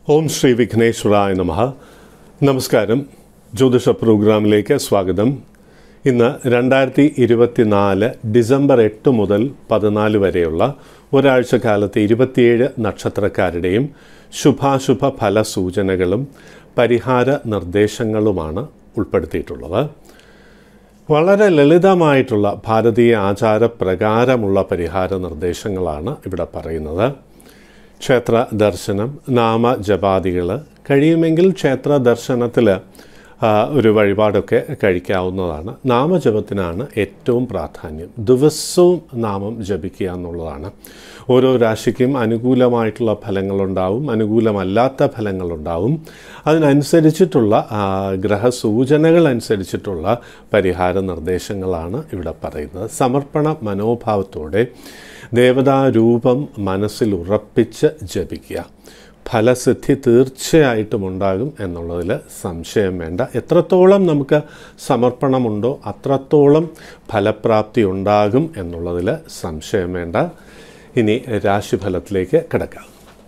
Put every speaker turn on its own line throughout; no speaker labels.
ഓം ശ്രീ വിഘ്നേശ്വരായ നമ നമസ്കാരം ജ്യോതിഷ പ്രോഗ്രാമിലേക്ക് സ്വാഗതം ഇന്ന് രണ്ടായിരത്തി ഇരുപത്തിനാല് ഡിസംബർ എട്ട് മുതൽ പതിനാല് വരെയുള്ള ഒരാഴ്ച കാലത്തെ ഇരുപത്തിയേഴ് നക്ഷത്രക്കാരുടെയും ശുഭാശുഭ ഫല സൂചനകളും പരിഹാര നിർദ്ദേശങ്ങളുമാണ് ഉൾപ്പെടുത്തിയിട്ടുള്ളത് വളരെ ലളിതമായിട്ടുള്ള ഭാരതീയ ആചാരപ്രകാരമുള്ള പരിഹാര നിർദ്ദേശങ്ങളാണ് ഇവിടെ പറയുന്നത് ക്ഷേത്ര ദർശനം നാമജപാദികൾ കഴിയുമെങ്കിൽ ക്ഷേത്ര ദർശനത്തിൽ ഒരു വഴിപാടൊക്കെ കഴിക്കാവുന്നതാണ് നാമജപത്തിനാണ് ഏറ്റവും പ്രാധാന്യം ദിവസവും നാമം ജപിക്കുക എന്നുള്ളതാണ് ഓരോ രാശിക്കും അനുകൂലമായിട്ടുള്ള ഫലങ്ങളുണ്ടാവും അനുകൂലമല്ലാത്ത ഫലങ്ങളുണ്ടാവും അതിനനുസരിച്ചിട്ടുള്ള ഗ്രഹസൂചനകൾ അനുസരിച്ചിട്ടുള്ള പരിഹാര നിർദ്ദേശങ്ങളാണ് ഇവിടെ പറയുന്നത് സമർപ്പണ മനോഭാവത്തോടെ ദേവതാരൂപം മനസ്സിൽ ഉറപ്പിച്ച് ജപിക്കുക ഫലസിദ്ധി തീർച്ചയായിട്ടും ഉണ്ടാകും എന്നുള്ളതിൽ സംശയം വേണ്ട എത്രത്തോളം നമുക്ക് സമർപ്പണമുണ്ടോ അത്രത്തോളം ഫലപ്രാപ്തി ഉണ്ടാകും എന്നുള്ളതിൽ സംശയം വേണ്ട ഇനി രാശിഫലത്തിലേക്ക് കിടക്കാം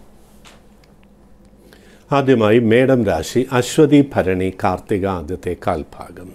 ആദ്യമായി മേടം രാശി അശ്വതി ഭരണി കാർത്തിക ആദ്യത്തെ കാൽഭാഗം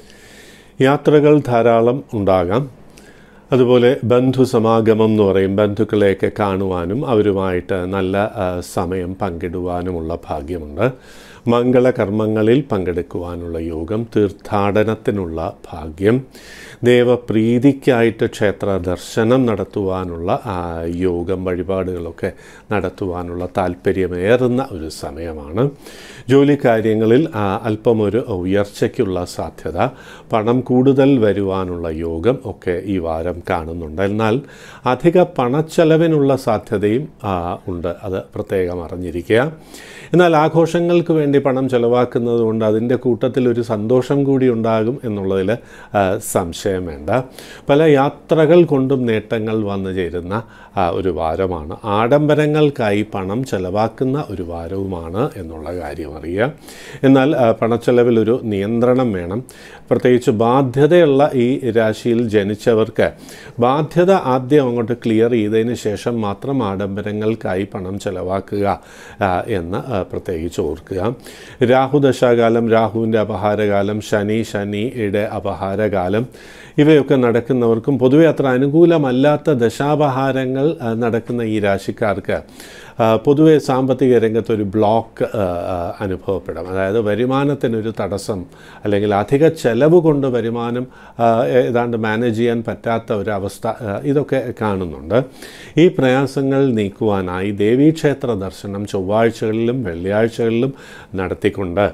യാത്രകൾ ധാരാളം ഉണ്ടാകാം അതുപോലെ ബന്ധു സമാഗമം എന്ന് പറയും ബന്ധുക്കളെയൊക്കെ കാണുവാനും അവരുമായിട്ട് നല്ല സമയം പങ്കിടുവാനുമുള്ള ഭാഗ്യമുണ്ട് മംഗളകർമ്മങ്ങളിൽ പങ്കെടുക്കുവാനുള്ള യോഗം തീർത്ഥാടനത്തിനുള്ള ഭാഗ്യം ദേവപ്രീതിക്കായിട്ട് ക്ഷേത്ര ദർശനം നടത്തുവാനുള്ള യോഗം വഴിപാടുകളൊക്കെ നടത്തുവാനുള്ള താല്പര്യമേറുന്ന ഒരു സമയമാണ് ജോലിക്കാര്യങ്ങളിൽ അല്പം ഒരു ഉയർച്ചയ്ക്കുള്ള സാധ്യത പണം കൂടുതൽ വരുവാനുള്ള യോഗം ഒക്കെ ഈ വാരം കാണുന്നുണ്ട് എന്നാൽ അധിക പണച്ചെലവിനുള്ള സാധ്യതയും ഉണ്ട് അത് പ്രത്യേകം അറിഞ്ഞിരിക്കുക എന്നാൽ ആഘോഷങ്ങൾക്ക് വേണ്ടി പണം ചെലവാക്കുന്നത് കൊണ്ട് അതിൻ്റെ കൂട്ടത്തിൽ ഒരു സന്തോഷം കൂടി ഉണ്ടാകും എന്നുള്ളതിൽ സംശയം വേണ്ട പല യാത്രകൾ കൊണ്ടും നേട്ടങ്ങൾ വന്നു ചേരുന്ന ഒരു വാരമാണ് ആഡംബരങ്ങൾക്കായി പണം ചെലവാക്കുന്ന ഒരു വാരവുമാണ് എന്നുള്ള കാര്യം അറിയുക എന്നാൽ പണച്ചെലവിൽ ഒരു നിയന്ത്രണം വേണം പ്രത്യേകിച്ച് ബാധ്യതയുള്ള ഈ രാശിയിൽ ജനിച്ചവർക്ക് ബാധ്യത ആദ്യം അങ്ങോട്ട് ക്ലിയർ ചെയ്തതിന് ശേഷം മാത്രം ആഡംബരങ്ങൾക്കായി പണം ചെലവാക്കുക എന്ന് പ്രത്യേകിച്ച് ഓർക്കുക രാഹുദശാകാലം രാഹുവിൻ്റെ അപഹാരകാലം ശനി ശനിയുടെ അപഹാരകാലം ഇവയൊക്കെ നടക്കുന്നവർക്കും പൊതുവെ അത്ര അനുകൂലമല്ലാത്ത ദശാപഹാരങ്ങൾ നടക്കുന്ന ഈ രാശിക്കാർക്ക് പൊതുവെ സാമ്പത്തിക രംഗത്തൊരു ബ്ലോക്ക് അനുഭവപ്പെടാം അതായത് വരുമാനത്തിനൊരു തടസ്സം അല്ലെങ്കിൽ അധിക ചെലവ് കൊണ്ട് വരുമാനം ഏതാണ്ട് മാനേജ് ചെയ്യാൻ പറ്റാത്ത ഒരവസ്ഥ ഇതൊക്കെ കാണുന്നുണ്ട് ഈ പ്രയാസങ്ങൾ നീക്കുവാനായി ദേവീക്ഷേത്ര ദർശനം ചൊവ്വാഴ്ചകളിലും വെള്ളിയാഴ്ചകളിലും നടത്തിക്കൊണ്ട്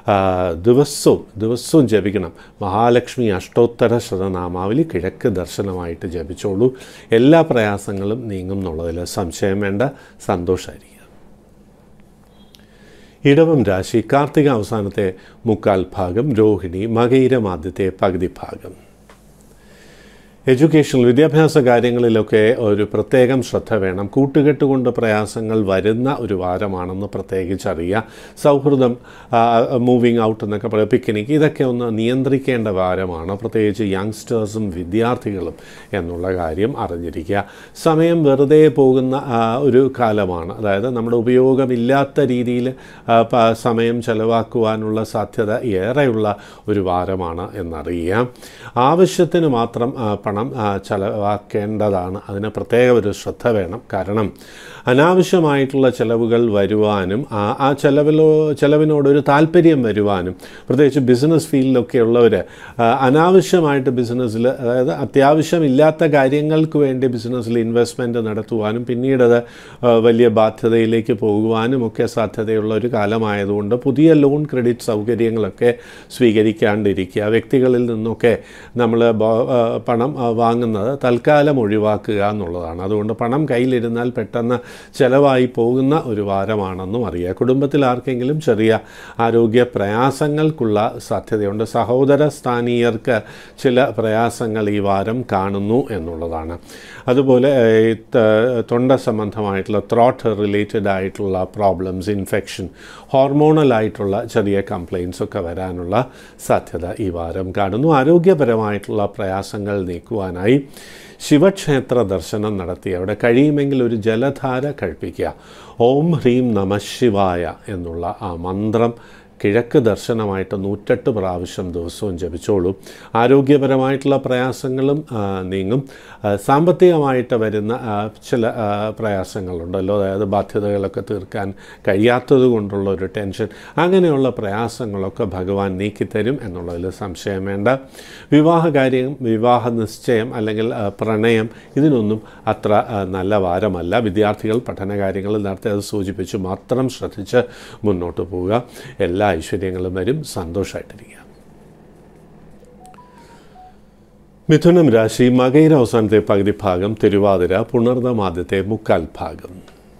ദിവസവും ദിവസവും ജപിക്കണം മഹാലക്ഷ്മി അഷ്ടോത്തര ശതനാമാവലി കിഴക്ക് ദർശനമായിട്ട് ജപിച്ചോളൂ എല്ലാ പ്രയാസങ്ങളും നീങ്ങും എന്നുള്ളതിൽ സംശയം വേണ്ട സന്തോഷമായിരിക്കും ഇടവം രാശി കാർത്തിക അവസാനത്തെ മുക്കാൽ ഭാഗം രോഹിണി മകയിരം ആദ്യത്തെ പകുതി ഭാഗം എഡ്യൂക്കേഷണൽ വിദ്യാഭ്യാസ കാര്യങ്ങളിലൊക്കെ ഒരു പ്രത്യേകം ശ്രദ്ധ വേണം കൂട്ടുകെട്ട് കൊണ്ട് പ്രയാസങ്ങൾ വരുന്ന ഒരു വാരമാണെന്ന് പ്രത്യേകിച്ച് അറിയുക സൗഹൃദം മൂവിങ് ഔട്ട് എന്നൊക്കെ പറയുക പിക്നിക് ഇതൊക്കെ ഒന്ന് നിയന്ത്രിക്കേണ്ട വാരമാണ് പ്രത്യേകിച്ച് യങ്സ്റ്റേഴ്സും വിദ്യാർത്ഥികളും എന്നുള്ള കാര്യം അറിഞ്ഞിരിക്കുക സമയം വെറുതെ പോകുന്ന ഒരു കാലമാണ് അതായത് നമ്മുടെ ഉപയോഗമില്ലാത്ത രീതിയിൽ സമയം ചെലവാക്കുവാനുള്ള സാധ്യത ഏറെയുള്ള ഒരു വാരമാണ് എന്നറിയുക ആവശ്യത്തിന് മാത്രം പണം ചെലവാക്കേണ്ടതാണ് അതിന് പ്രത്യേക ഒരു ശ്രദ്ധ വേണം കാരണം അനാവശ്യമായിട്ടുള്ള ചിലവുകൾ വരുവാനും ആ ചിലവിലോ ചിലവിനോടൊരു താല്പര്യം വരുവാനും പ്രത്യേകിച്ച് ബിസിനസ് ഫീൽഡിലൊക്കെ ഉള്ളവർ അനാവശ്യമായിട്ട് ബിസിനസ്സിൽ അതായത് അത്യാവശ്യമില്ലാത്ത കാര്യങ്ങൾക്ക് വേണ്ടി ബിസിനസ്സിൽ ഇൻവെസ്റ്റ്മെൻറ്റ് നടത്തുവാനും പിന്നീട് അത് വലിയ ബാധ്യതയിലേക്ക് പോകുവാനും ഒക്കെ സാധ്യതയുള്ള ഒരു കാലമായതുകൊണ്ട് പുതിയ ലോൺ ക്രെഡിറ്റ് സൗകര്യങ്ങളൊക്കെ സ്വീകരിക്കാണ്ടിരിക്കുക വ്യക്തികളിൽ നിന്നൊക്കെ നമ്മൾ പണം വാങ്ങുന്നത് തൽക്കാലം ഒഴിവാക്കുക എന്നുള്ളതാണ് അതുകൊണ്ട് പണം കയ്യിലിരുന്നാൽ പെട്ടെന്ന് ചിലവായി പോകുന്ന ഒരു വാരമാണെന്നും അറിയുക കുടുംബത്തിൽ ആർക്കെങ്കിലും ചെറിയ ആരോഗ്യ പ്രയാസങ്ങൾക്കുള്ള സാധ്യതയുണ്ട് സഹോദര സ്ഥാനീയർക്ക് ചില പ്രയാസങ്ങൾ ഈ വാരം കാണുന്നു എന്നുള്ളതാണ് അതുപോലെ തൊണ്ട സംബന്ധമായിട്ടുള്ള ത്രോട്ട് റിലേറ്റഡ് ആയിട്ടുള്ള പ്രോബ്ലംസ് ഇൻഫെക്ഷൻ ഹോർമോണലായിട്ടുള്ള ചെറിയ കംപ്ലയിൻസ് ഒക്കെ വരാനുള്ള സാധ്യത ഈ വാരം കാണുന്നു ആരോഗ്യപരമായിട്ടുള്ള പ്രയാസങ്ങൾ നീക്കും കേൾക്കുവാനായി ശിവക്ഷേത്ര ദർശനം നടത്തി അവിടെ കഴിയുമെങ്കിൽ ഒരു ജലധാര കഴിപ്പിക്കുക ഓം ഹ്രീം നമ ശിവായ എന്നുള്ള ആ മന്ത്രം കിഴക്ക് ദർശനമായിട്ട് നൂറ്റെട്ട് പ്രാവശ്യം ദിവസവും ജപിച്ചോളൂ ആരോഗ്യപരമായിട്ടുള്ള പ്രയാസങ്ങളും ആ, നീങ്ങും ആ, സാമ്പത്തികമായിട്ട് വരുന്ന ആ, ചില ആ, പ്രയാസങ്ങളുണ്ടല്ലോ അതായത് ബാധ്യതകളൊക്കെ തീർക്കാൻ കഴിയാത്തത് കൊണ്ടുള്ള ഒരു ടെൻഷൻ അങ്ങനെയുള്ള പ്രയാസങ്ങളൊക്കെ ഭഗവാൻ നീക്കിത്തരും എന്നുള്ളതിൽ സംശയം വേണ്ട വിവാഹകാര്യം വിവാഹ നിശ്ചയം അല്ലെങ്കിൽ ആ, പ്രണയം ഇതിനൊന്നും അത്ര ആ, നല്ല വാരമല്ല വിദ്യാർത്ഥികൾ പഠനകാര്യങ്ങളിൽ നേരത്തെ അത് സൂചിപ്പിച്ചു മാത്രം ശ്രദ്ധിച്ച് മുന്നോട്ട് പോവുക എല്ലാ ഐശ്വര്യങ്ങളും വരും സന്തോഷമായിട്ടിരിക്കുക മിഥുനം രാശി മകയിര അവസാനത്തെ പകുതി ഭാഗം തിരുവാതിര പുണർദം ആദ്യത്തെ മുക്കാൽ ഭാഗം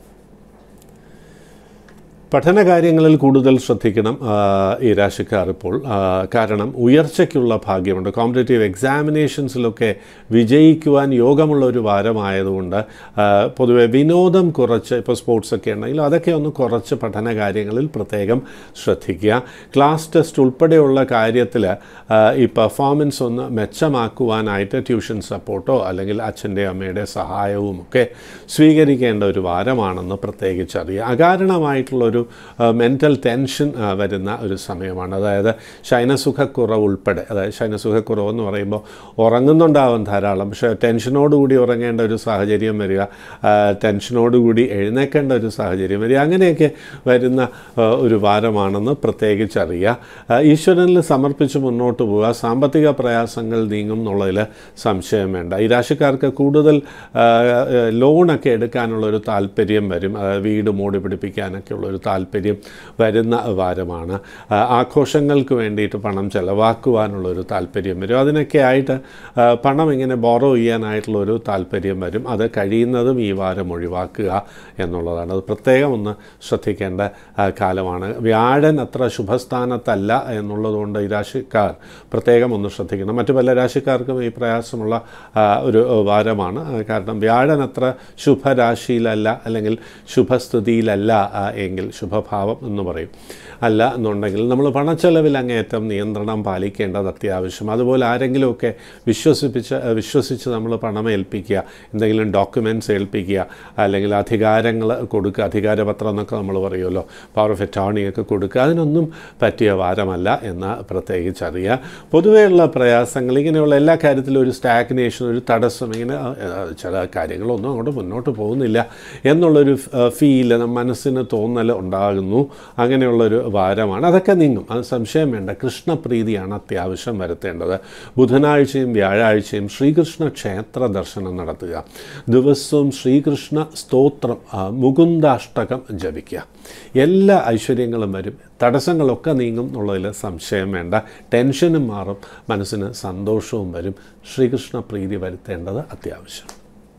പഠനകാര്യങ്ങളിൽ കൂടുതൽ ശ്രദ്ധിക്കണം ആ, ഈ രാശിക്കാർ ഇപ്പോൾ ആ, കാരണം ഉയർച്ചയ്ക്കുള്ള ഭാഗ്യമുണ്ട് കോമ്പറ്റേറ്റീവ് എക്സാമിനേഷൻസിലൊക്കെ വിജയിക്കുവാൻ യോഗമുള്ള ഒരു വാരമായതുകൊണ്ട് ആ, പൊതുവെ വിനോദം കുറച്ച് ഇപ്പോൾ സ്പോർട്സ് ഒക്കെ ഉണ്ടെങ്കിലും അതൊക്കെ ഒന്ന് കുറച്ച് പഠന കാര്യങ്ങളിൽ പ്രത്യേകം ശ്രദ്ധിക്കുക ക്ലാസ് ടെസ്റ്റ് ഉൾപ്പെടെയുള്ള കാര്യത്തിൽ ഈ പെർഫോമൻസ് ഒന്ന് മെച്ചമാക്കുവാനായിട്ട് ട്യൂഷൻ സപ്പോർട്ടോ അല്ലെങ്കിൽ അച്ഛൻ്റെ അമ്മയുടെ സഹായവും ഒക്കെ സ്വീകരിക്കേണ്ട ഒരു വാരമാണെന്ന് പ്രത്യേകിച്ച് അറിയുക അകാരണമായിട്ടുള്ളൊരു മെൻ്റൽ ടെൻഷൻ ആ, വരുന്ന ഒരു സമയമാണ് അതായത് ശയനസുഖക്കുറവ് ഉൾപ്പെടെ അതായത് ശയനസുഖക്കുറവ് എന്ന് പറയുമ്പോൾ ഉറങ്ങുന്നുണ്ടാവും ധാരാളം പക്ഷേ ടെൻഷനോടുകൂടി ഉറങ്ങേണ്ട ഒരു സാഹചര്യം വരിക ആ, ടെൻഷനോടുകൂടി എഴുന്നേക്കേണ്ട ഒരു സാഹചര്യം വരിക അങ്ങനെയൊക്കെ വരുന്ന ആ, ഒരു വാരമാണെന്ന് പ്രത്യേകിച്ച് അറിയുക ആ, ഈശ്വരനിൽ സമർപ്പിച്ച് മുന്നോട്ട് പോവുക സാമ്പത്തിക പ്രയാസങ്ങൾ നീങ്ങും എന്നുള്ളതിൽ സംശയം വേണ്ട ഈ രാശിക്കാർക്ക് കൂടുതൽ ആ, ആ, ലോണൊക്കെ എടുക്കാനുള്ള ഒരു താല്പര്യം വരും ആ, വീട് മോടി പിടിപ്പിക്കാനൊക്കെ ഉള്ള ഒരു താല്പര്യം വരുന്ന വാരമാണ് ആ, ആഘോഷങ്ങൾക്ക് വേണ്ടിയിട്ട് പണം ചെലവാക്കുവാനുള്ള ഒരു താല്പര്യം വരും അതിനൊക്കെ ആയിട്ട് ആ, പണം ഇങ്ങനെ ബോറോ ചെയ്യാനായിട്ടുള്ള ഒരു താല്പര്യം വരും അത് കഴിയുന്നതും ഈ വാരം ഒഴിവാക്കുക എന്നുള്ളതാണ് അത് പ്രത്യേകം ഒന്ന് ശ്രദ്ധിക്കേണ്ട ആ, കാലമാണ് വ്യാഴൻ അത്ര ശുഭസ്ഥാനത്തല്ല എന്നുള്ളതുകൊണ്ട് ഈ രാശിക്കാർ പ്രത്യേകം ഒന്ന് ശ്രദ്ധിക്കണം മറ്റു പല രാശിക്കാർക്കും ഈ പ്രയാസമുള്ള ആ, ഒരു വാരമാണ് ആ, കാരണം വ്യാഴൻ അത്ര ശുഭരാശിയിലല്ല അല്ലെങ്കിൽ ശുഭസ്ഥിതിയിലല്ല ആ, എങ്കിൽ ശുഭഭാവം എന്ന് പറയും അല്ല എന്നുണ്ടെങ്കിൽ നമ്മൾ പണച്ചെലവിൽ അങ്ങേയറ്റം നിയന്ത്രണം പാലിക്കേണ്ടത് അത്യാവശ്യം അതുപോലെ ആരെങ്കിലുമൊക്കെ വിശ്വസിപ്പിച്ച് വിശ്വസിച്ച് നമ്മൾ പണം ഏൽപ്പിക്കുക എന്തെങ്കിലും ഡോക്യുമെൻറ്റ്സ് ഏൽപ്പിക്കുക അല്ലെങ്കിൽ അധികാരങ്ങൾ കൊടുക്കുക അധികാരപത്രം എന്നൊക്കെ നമ്മൾ പറയുമല്ലോ പവർ ഓഫ് അറ്റോർണിയൊക്കെ കൊടുക്കുക അതിനൊന്നും പറ്റിയ വാരമല്ല എന്ന് പ്രത്യേകിച്ച് അറിയുക പൊതുവെയുള്ള പ്രയാസങ്ങൾ ഇങ്ങനെയുള്ള എല്ലാ കാര്യത്തിലും ഒരു സ്റ്റാഗ്നേഷൻ ഒരു തടസ്സം ഇങ്ങനെ ആ, ആ, ചില കാര്യങ്ങളൊന്നും അങ്ങോട്ട് മുന്നോട്ട് പോകുന്നില്ല എന്നുള്ളൊരു ഫീൽ മനസ്സിന് തോന്നൽ ഉണ്ടാകുന്നു അങ്ങനെയുള്ളൊരു വാരമാണ് അതൊക്കെ നീങ്ങും അത് സംശയം വേണ്ട കൃഷ്ണപ്രീതിയാണ് അത്യാവശ്യം വരുത്തേണ്ടത് ബുധനാഴ്ചയും വ്യാഴാഴ്ചയും ശ്രീകൃഷ്ണ ക്ഷേത്ര ദർശനം നടത്തുക ദിവസവും ശ്രീകൃഷ്ണ സ്തോത്രം ആ, മുകുന്ദാഷ്ടകം ജപിക്കുക എല്ലാ ഐശ്വര്യങ്ങളും വരും തടസ്സങ്ങളൊക്കെ നീങ്ങും എന്നുള്ളതിൽ സംശയം വേണ്ട ടെൻഷനും മാറും മനസ്സിന് സന്തോഷവും വരും ശ്രീകൃഷ്ണ പ്രീതി വരുത്തേണ്ടത് അത്യാവശ്യം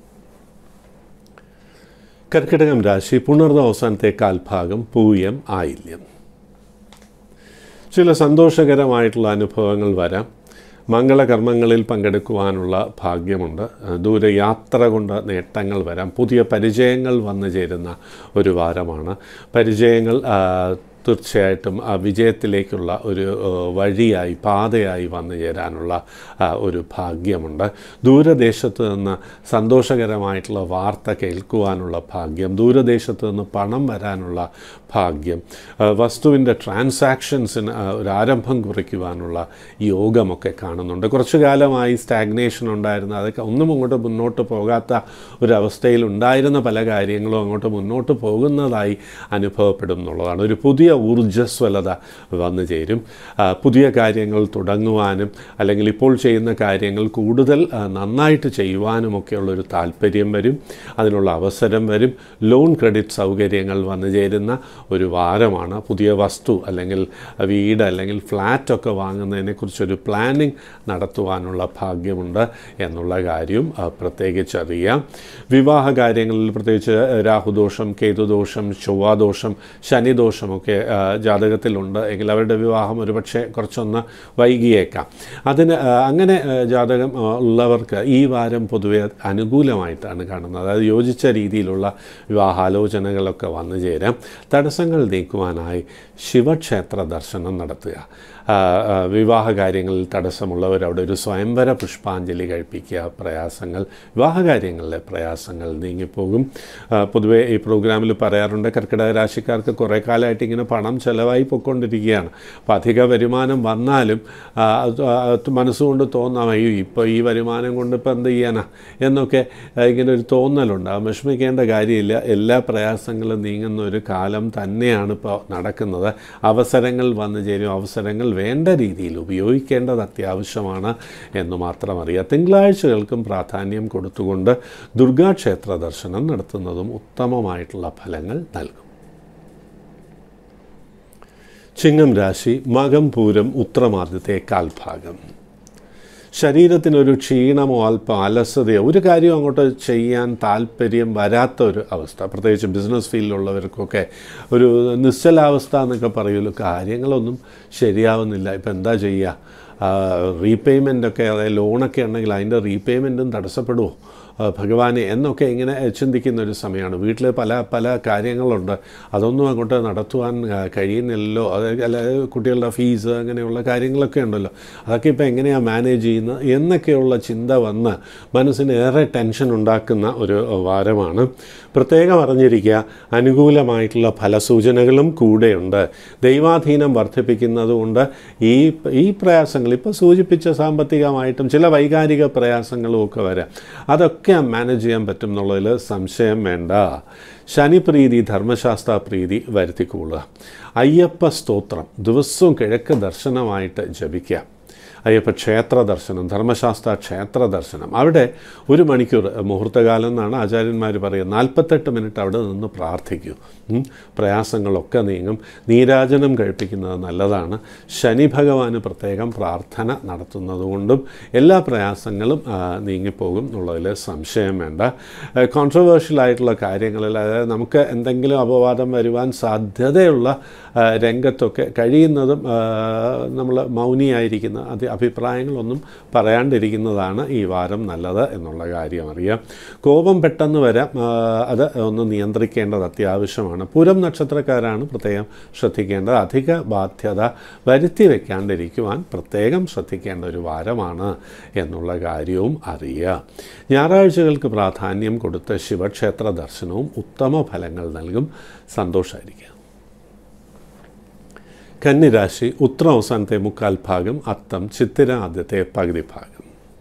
കർക്കിടകം രാശി പുണർന്ന അവസാനത്തെ കാൽഭാഗം പൂയം ആയില്യം ചില സന്തോഷകരമായിട്ടുള്ള അനുഭവങ്ങൾ വരാം മംഗളകർമ്മങ്ങളിൽ പങ്കെടുക്കുവാനുള്ള ഭാഗ്യമുണ്ട് ദൂരെ യാത്ര കൊണ്ട് നേട്ടങ്ങൾ വരാം പുതിയ പരിചയങ്ങൾ വന്നു ചേരുന്ന ഒരു വാരമാണ് പരിചയങ്ങൾ ആ, തീർച്ചയായിട്ടും ആ വിജയത്തിലേക്കുള്ള ഒരു ആ, വഴിയായി പാതയായി വന്നു ചേരാനുള്ള ആ, ഒരു ഭാഗ്യമുണ്ട് ദൂരദേശത്ത് നിന്ന് സന്തോഷകരമായിട്ടുള്ള വാർത്ത കേൾക്കുവാനുള്ള ഭാഗ്യം ദൂരദേശത്ത് നിന്ന് പണം വരാനുള്ള ഭാഗ്യം ആ, വസ്തുവിൻ്റെ ട്രാൻസാക്ഷൻസിന് ആ, ഒരു ആരംഭം കുറിക്കുവാനുള്ള യോഗമൊക്കെ കാണുന്നുണ്ട് കുറച്ചു കാലമായി സ്റ്റാഗ്നേഷൻ ഉണ്ടായിരുന്ന അതൊക്കെ ഒന്നും അങ്ങോട്ട് മുന്നോട്ട് പോകാത്ത ഒരവസ്ഥയിൽ ഉണ്ടായിരുന്ന പല കാര്യങ്ങളും അങ്ങോട്ട് മുന്നോട്ട് പോകുന്നതായി അനുഭവപ്പെടും എന്നുള്ളതാണ് ഒരു പുതിയ ഊർജ്ജസ്വലത വന്നു ചേരും ആ, പുതിയ കാര്യങ്ങൾ തുടങ്ങുവാനും അല്ലെങ്കിൽ ഇപ്പോൾ ചെയ്യുന്ന കാര്യങ്ങൾ കൂടുതൽ ആ, നന്നായിട്ട് ചെയ്യുവാനുമൊക്കെയുള്ള ഒരു താല്പര്യം വരും അതിനുള്ള അവസരം വരും ലോൺ ക്രെഡിറ്റ് സൗകര്യങ്ങൾ വന്നു ചേരുന്ന ഒരു വാരമാണ് പുതിയ വസ്തു അല്ലെങ്കിൽ വീട് അല്ലെങ്കിൽ ഫ്ലാറ്റൊക്കെ വാങ്ങുന്നതിനെക്കുറിച്ചൊരു പ്ലാനിങ് നടത്തുവാനുള്ള ഭാഗ്യമുണ്ട് എന്നുള്ള കാര്യം ആ, പ്രത്യേകിച്ച് അറിയാം വിവാഹ കാര്യങ്ങളിൽ പ്രത്യേകിച്ച് രാഹുദോഷം കേതുദോഷം ചൊവ്വാദോഷം ശനിദോഷമൊക്കെ ആ, ജാതകത്തിലുണ്ട് എങ്കിൽ അവരുടെ വിവാഹം ഒരുപക്ഷെ കുറച്ചൊന്ന് വൈകിയേക്കാം അതിന് ആ, അങ്ങനെ ആ, ജാതകം ആ, ഉള്ളവർക്ക് ഈ വാരം പൊതുവെ അനുകൂലമായിട്ടാണ് കാണുന്നത് അതായത് യോജിച്ച രീതിയിലുള്ള വിവാഹാലോചനകളൊക്കെ വന്നു ചേരാം തടസ്സങ്ങൾ നീക്കുവാനായി ശിവക്ഷേത്ര ദർശനം നടത്തുക ആ, ആ, വിവാഹ കാര്യങ്ങളിൽ തടസ്സമുള്ളവർ അവിടെ ഒരു സ്വയംവര പുഷ്പാഞ്ജലി കഴിപ്പിക്കുക പ്രയാസങ്ങൾ വിവാഹ കാര്യങ്ങളിലെ പ്രയാസങ്ങൾ നീങ്ങിപ്പോകും ആ, പൊതുവേ ഈ പ്രോഗ്രാമിൽ പറയാറുണ്ട് കർക്കിടക രാശിക്കാർക്ക് കുറേ കാലമായിട്ട് ഇങ്ങനെ പണം ചിലവായി പൊയ്ക്കൊണ്ടിരിക്കുകയാണ് അപ്പോൾ അധിക വരുമാനം വന്നാലും ആ, അത് ആ, അത് മനസ്സുകൊണ്ട് തോന്നാം അയ്യോ ഇപ്പോൾ ഈ വരുമാനം കൊണ്ട് ഇപ്പോൾ എന്ത് ചെയ്യാനാ എന്നൊക്കെ ആ, ഇങ്ങനെ ഒരു തോന്നലുണ്ട് ആ വിഷമിക്കേണ്ട കാര്യമില്ല എല്ലാ പ്രയാസങ്ങളും നീങ്ങുന്ന ഒരു കാലം തന്നെയാണ് ഇപ്പോൾ നടക്കുന്നത് അവസരങ്ങൾ വന്നു ചേരും അവസരങ്ങൾ വേണ്ട രീതിയിൽ ഉപയോഗിക്കേണ്ടത് അത്യാവശ്യമാണ് എന്ന് മാത്രം അറിയാം തിങ്കളാഴ്ചകൾക്കും പ്രാധാന്യം കൊടുത്തുകൊണ്ട് ദുർഗാക്ഷേത്ര ദർശനം നടത്തുന്നതും ഉത്തമമായിട്ടുള്ള ഫലങ്ങൾ നൽകും ചിങ്ങം രാശി മകം പൂരം ഉത്രമാദ്യത്തെ കാൽഭാഗം ശരീരത്തിനൊരു ക്ഷീണമോ അല്പം അലസതയോ ഒരു കാര്യം അങ്ങോട്ട് ചെയ്യാൻ താല്പര്യം വരാത്ത ഒരു അവസ്ഥ പ്രത്യേകിച്ച് ബിസിനസ് ഫീൽഡിലുള്ളവർക്കൊക്കെ ഒരു നിശ്ചലാവസ്ഥ എന്നൊക്കെ പറയുമല്ലോ കാര്യങ്ങളൊന്നും ശരിയാവുന്നില്ല ഇപ്പം എന്താ ചെയ്യുക റീപേയ്മെൻ്റ് ഒക്കെ അതായത് ലോണൊക്കെ ഉണ്ടെങ്കിൽ അതിൻ്റെ റീപേയ്മെൻറ്റും തടസ്സപ്പെടുമോ ആ, ഭഗവാനെ എന്നൊക്കെ ഇങ്ങനെ ചിന്തിക്കുന്ന ഒരു സമയമാണ് വീട്ടിൽ പല പല കാര്യങ്ങളുണ്ട് അതൊന്നും അങ്ങോട്ട് നടത്തുവാൻ ആ, കഴിയുന്നില്ലല്ലോ അത് അല്ല കുട്ടികളുടെ ഫീസ് അങ്ങനെയുള്ള കാര്യങ്ങളൊക്കെ ഉണ്ടല്ലോ അതൊക്കെ ഇപ്പോൾ എങ്ങനെയാണ് മാനേജ് ചെയ്യുന്നത് എന്നൊക്കെയുള്ള ചിന്ത വന്ന് മനസ്സിന് ഏറെ ടെൻഷൻ ഉണ്ടാക്കുന്ന ഒരു വാരമാണ് പ്രത്യേകം അറിഞ്ഞിരിക്കുക അനുകൂലമായിട്ടുള്ള ഫലസൂചനകളും കൂടെയുണ്ട് ദൈവാധീനം വർദ്ധിപ്പിക്കുന്നതുകൊണ്ട് ഈ ഈ പ്രയാസങ്ങൾ ഇപ്പോൾ സൂചിപ്പിച്ച സാമ്പത്തികമായിട്ടും ചില വൈകാരിക പ്രയാസങ്ങളും ഒക്കെ വരാം അതൊക്കെ മാനേജ് ചെയ്യാൻ പറ്റും എന്നുള്ളതിൽ സംശയം വേണ്ട ശനിപ്രീതി ധർമ്മശാസ്ത്ര പ്രീതി വരുത്തിക്കൊള്ളുക അയ്യപ്പ സ്തോത്രം ദിവസവും കിഴക്ക് ദർശനമായിട്ട് ജപിക്കുക അയ്യപ്പ ക്ഷേത്ര ദർശനം ധർമ്മശാസ്ത്ര ക്ഷേത്ര ദർശനം അവിടെ ഒരു മണിക്കൂർ മുഹൂർത്തകാലം എന്നാണ് ആചാര്യന്മാർ പറയുക നാൽപ്പത്തെട്ട് മിനിറ്റ് അവിടെ നിന്ന് പ്രാർത്ഥിക്കൂ ഉം. പ്രയാസങ്ങളൊക്കെ നീങ്ങും നീരാജനം കഴിപ്പിക്കുന്നത് നല്ലതാണ് ശനി ഭഗവാന് പ്രത്യേകം പ്രാർത്ഥന നടത്തുന്നതുകൊണ്ടും എല്ലാ പ്രയാസങ്ങളും ആ, നീങ്ങിപ്പോകും എന്നുള്ളതിൽ സംശയം വേണ്ട കോൺട്രവേഴ്ഷ്യൽ ആയിട്ടുള്ള കാര്യങ്ങളിൽ അതായത് നമുക്ക് എന്തെങ്കിലും അപവാദം വരുവാൻ സാധ്യതയുള്ള ആ, രംഗത്തൊക്കെ കഴിയുന്നതും നമ്മൾ മൗനിയായിരിക്കുന്ന അത് അഭിപ്രായങ്ങളൊന്നും പറയാണ്ടിരിക്കുന്നതാണ് ഈ വാരം നല്ലത് എന്നുള്ള കാര്യം അറിയാം കോപം പെട്ടെന്ന് വരാം ആ, അത് ഒന്ന് നിയന്ത്രിക്കേണ്ടത് അത്യാവശ്യമാണ് പുരം നക്ഷത്രക്കാരാണ് പ്രത്യേകം ശ്രദ്ധിക്കേണ്ടത് അധിക ബാധ്യത വരുത്തി വെക്കാണ്ടിരിക്കുവാൻ പ്രത്യേകം ശ്രദ്ധിക്കേണ്ട ഒരു വാരമാണ് എന്നുള്ള കാര്യവും അറിയുക ഞായറാഴ്ചകൾക്ക് പ്രാധാന്യം കൊടുത്ത് ശിവക്ഷേത്ര ദർശനവും ഉത്തമ ഫലങ്ങൾ നൽകും സന്തോഷമായിരിക്കുക കന്നിരാശി ഉത്തര അവസാനത്തെ മുക്കാൽ ഭാഗം അത്തം ചിത്തിര ആദ്യത്തെ പകുതി ഭാഗം